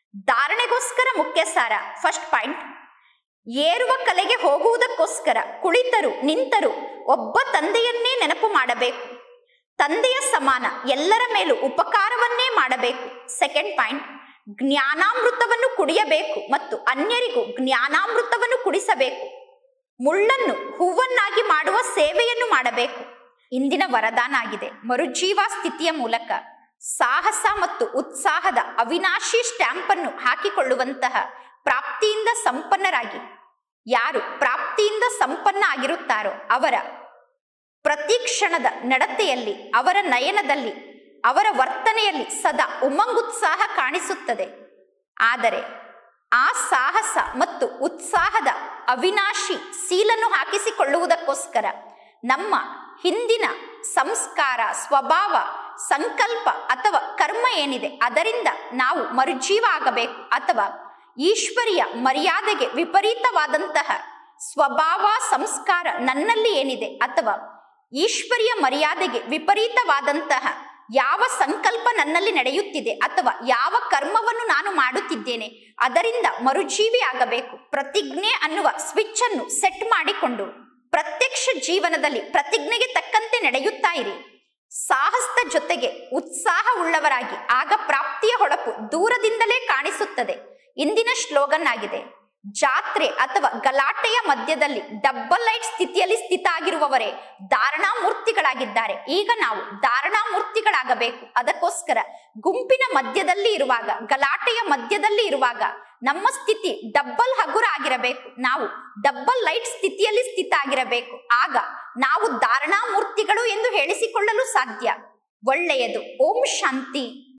ಧಾರಣೆಗೋಸ್ಕರ ಮುಖ್ಯ ಸಾರ ಫಸ್ಟ್ ಪಾಯಿಂಟ್ ಏರುವ ಕಲೆಗೆ ಹೋಗುವುದಕ್ಕೋಸ್ಕರ ಕುಳಿತರು ನಿಂತರು ಒಬ್ಬ ತಂದೆಯನ್ನೇ ನೆನಪು ಮಾಡಬೇಕು ತಂದೆಯ ಸಮಾನ ಎಲ್ಲರ ಮೇಲೂ ಉಪಕಾರವನ್ನೇ ಮಾಡಬೇಕು ಸೆಕೆಂಡ್ ಪಾಯಿಂಟ್ ಜ್ಞಾನಾಮೃತವನ್ನು ಕುಡಿಯಬೇಕು ಮತ್ತು ಅನ್ಯರಿಗೂ ಜ್ಞಾನಾಮೃತವನ್ನು ಕುಡಿಸಬೇಕು ಮುಳ್ಳನ್ನು ಹೂವನ್ನಾಗಿ ಮಾಡುವ ಸೇವೆಯನ್ನು ಮಾಡಬೇಕು ಇಂದಿನ ವರದಾನ ಆಗಿದೆ ಮರುಜೀವ ಸ್ಥಿತಿಯ ಮೂಲಕ ಸಾಹಸ ಮತ್ತು ಉತ್ಸಾಹದ ಅವಿನಾಶಿ ಸ್ಟ್ಯಾಂಪ್ ಅನ್ನು ಹಾಕಿಕೊಳ್ಳುವಂತಹ ಪ್ರಾಪ್ತಿಯಿಂದ ಸಂಪನ್ನರಾಗಿ ಯಾರು ಪ್ರಾಪ್ತಿಯಿಂದ ಸಂಪನ್ನ ಆಗಿರುತ್ತಾರೋ ಅವರ ಪ್ರತಿ ಕ್ಷಣದ ನಡತೆಯಲ್ಲಿ ಅವರ ನಯನದಲ್ಲಿ ಅವರ ವರ್ತನೆಯಲ್ಲಿ ಸದಾ ಉಮಂಗುತ್ಸಾಹ ಕಾಣಿಸುತ್ತದೆ ಆದರೆ ಆ ಸಾಹಸ ಮತ್ತು ಉತ್ಸಾಹದ ಅವಿನಾಶಿ ಸೀಲನ್ನು ಹಾಕಿಸಿಕೊಳ್ಳುವುದಕ್ಕೋಸ್ಕರ ನಮ್ಮ ಹಿಂದಿನ ಸಂಸ್ಕಾರ ಸ್ವಭಾವ ಸಂಕಲ್ಪ ಅಥವಾ ಕರ್ಮ ಏನಿದೆ ಅದರಿಂದ ನಾವು ಮರುಜೀವ ಆಗಬೇಕು ಅಥವಾ ಈಶ್ವರಿಯ ಮರ್ಯಾದೆಗೆ ವಿಪರೀತವಾದಂತಹ ಸ್ವಭಾವ ಸಂಸ್ಕಾರ ನನ್ನಲ್ಲಿ ಏನಿದೆ ಅಥವಾ ಈಶ್ವರಿಯ ಮರ್ಯಾದೆಗೆ ವಿಪರೀತವಾದಂತಹ ಯಾವ ಸಂಕಲ್ಪ ನನ್ನಲ್ಲಿ ನಡೆಯುತ್ತಿದೆ ಅಥವಾ ಯಾವ ಕರ್ಮವನ್ನು ನಾನು ಮಾಡುತ್ತಿದ್ದೇನೆ ಅದರಿಂದ ಮರುಜೀವಿ ಆಗಬೇಕು ಪ್ರತಿಜ್ಞೆ ಅನ್ನುವ ಸ್ವಿಚ್ ಅನ್ನು ಸೆಟ್ ಮಾಡಿಕೊಂಡು ಪ್ರತ್ಯಕ್ಷ ಜೀವನದಲ್ಲಿ ಪ್ರತಿಜ್ಞೆಗೆ ತಕ್ಕಂತೆ ನಡೆಯುತ್ತಾ ಇರಿ ಸಾಹಸದ ಜೊತೆಗೆ ಉತ್ಸಾಹ ಉಳ್ಳವರಾಗಿ ಆಗ ಪ್ರಾಪ್ತಿಯ ಹೊಳಪು ದೂರದಿಂದಲೇ ಕಾಣಿಸುತ್ತದೆ ಇಂದಿನ ಸ್ಲೋಗನ್ ಆಗಿದೆ ಜಾತ್ರೆ ಅಥವಾ ಗಲಾಟೆಯ ಮಧ್ಯದಲ್ಲಿ ಡಬ್ಬಲ್ ಲೈಟ್ ಸ್ಥಿತಿಯಲ್ಲಿ ಸ್ಥಿತ ಆಗಿರುವವರೇ ಧಾರಣಾ ಮೂರ್ತಿಗಳಾಗಿದ್ದಾರೆ ಈಗ ನಾವು ಧಾರಣಾ ಮೂರ್ತಿಗಳಾಗಬೇಕು ಅದಕ್ಕೋಸ್ಕರ ಗುಂಪಿನ ಮಧ್ಯದಲ್ಲಿ ಇರುವಾಗ ಗಲಾಟೆಯ ಮಧ್ಯದಲ್ಲಿ ಇರುವಾಗ ನಮ್ಮ ಸ್ಥಿತಿ ಡಬ್ಬಲ್ ಹಗುರ ಆಗಿರಬೇಕು ನಾವು ಡಬ್ಬಲ್ ಲೈಟ್ ಸ್ಥಿತಿಯಲ್ಲಿ ಸ್ಥಿತ ಆಗಿರಬೇಕು ಆಗ ನಾವು ಧಾರಣಾ ಮೂರ್ತಿಗಳು ಎಂದು ಹೇಳಿಸಿಕೊಳ್ಳಲು ಸಾಧ್ಯ ಒಳ್ಳೆಯದು ಓಂ ಶಾಂತಿ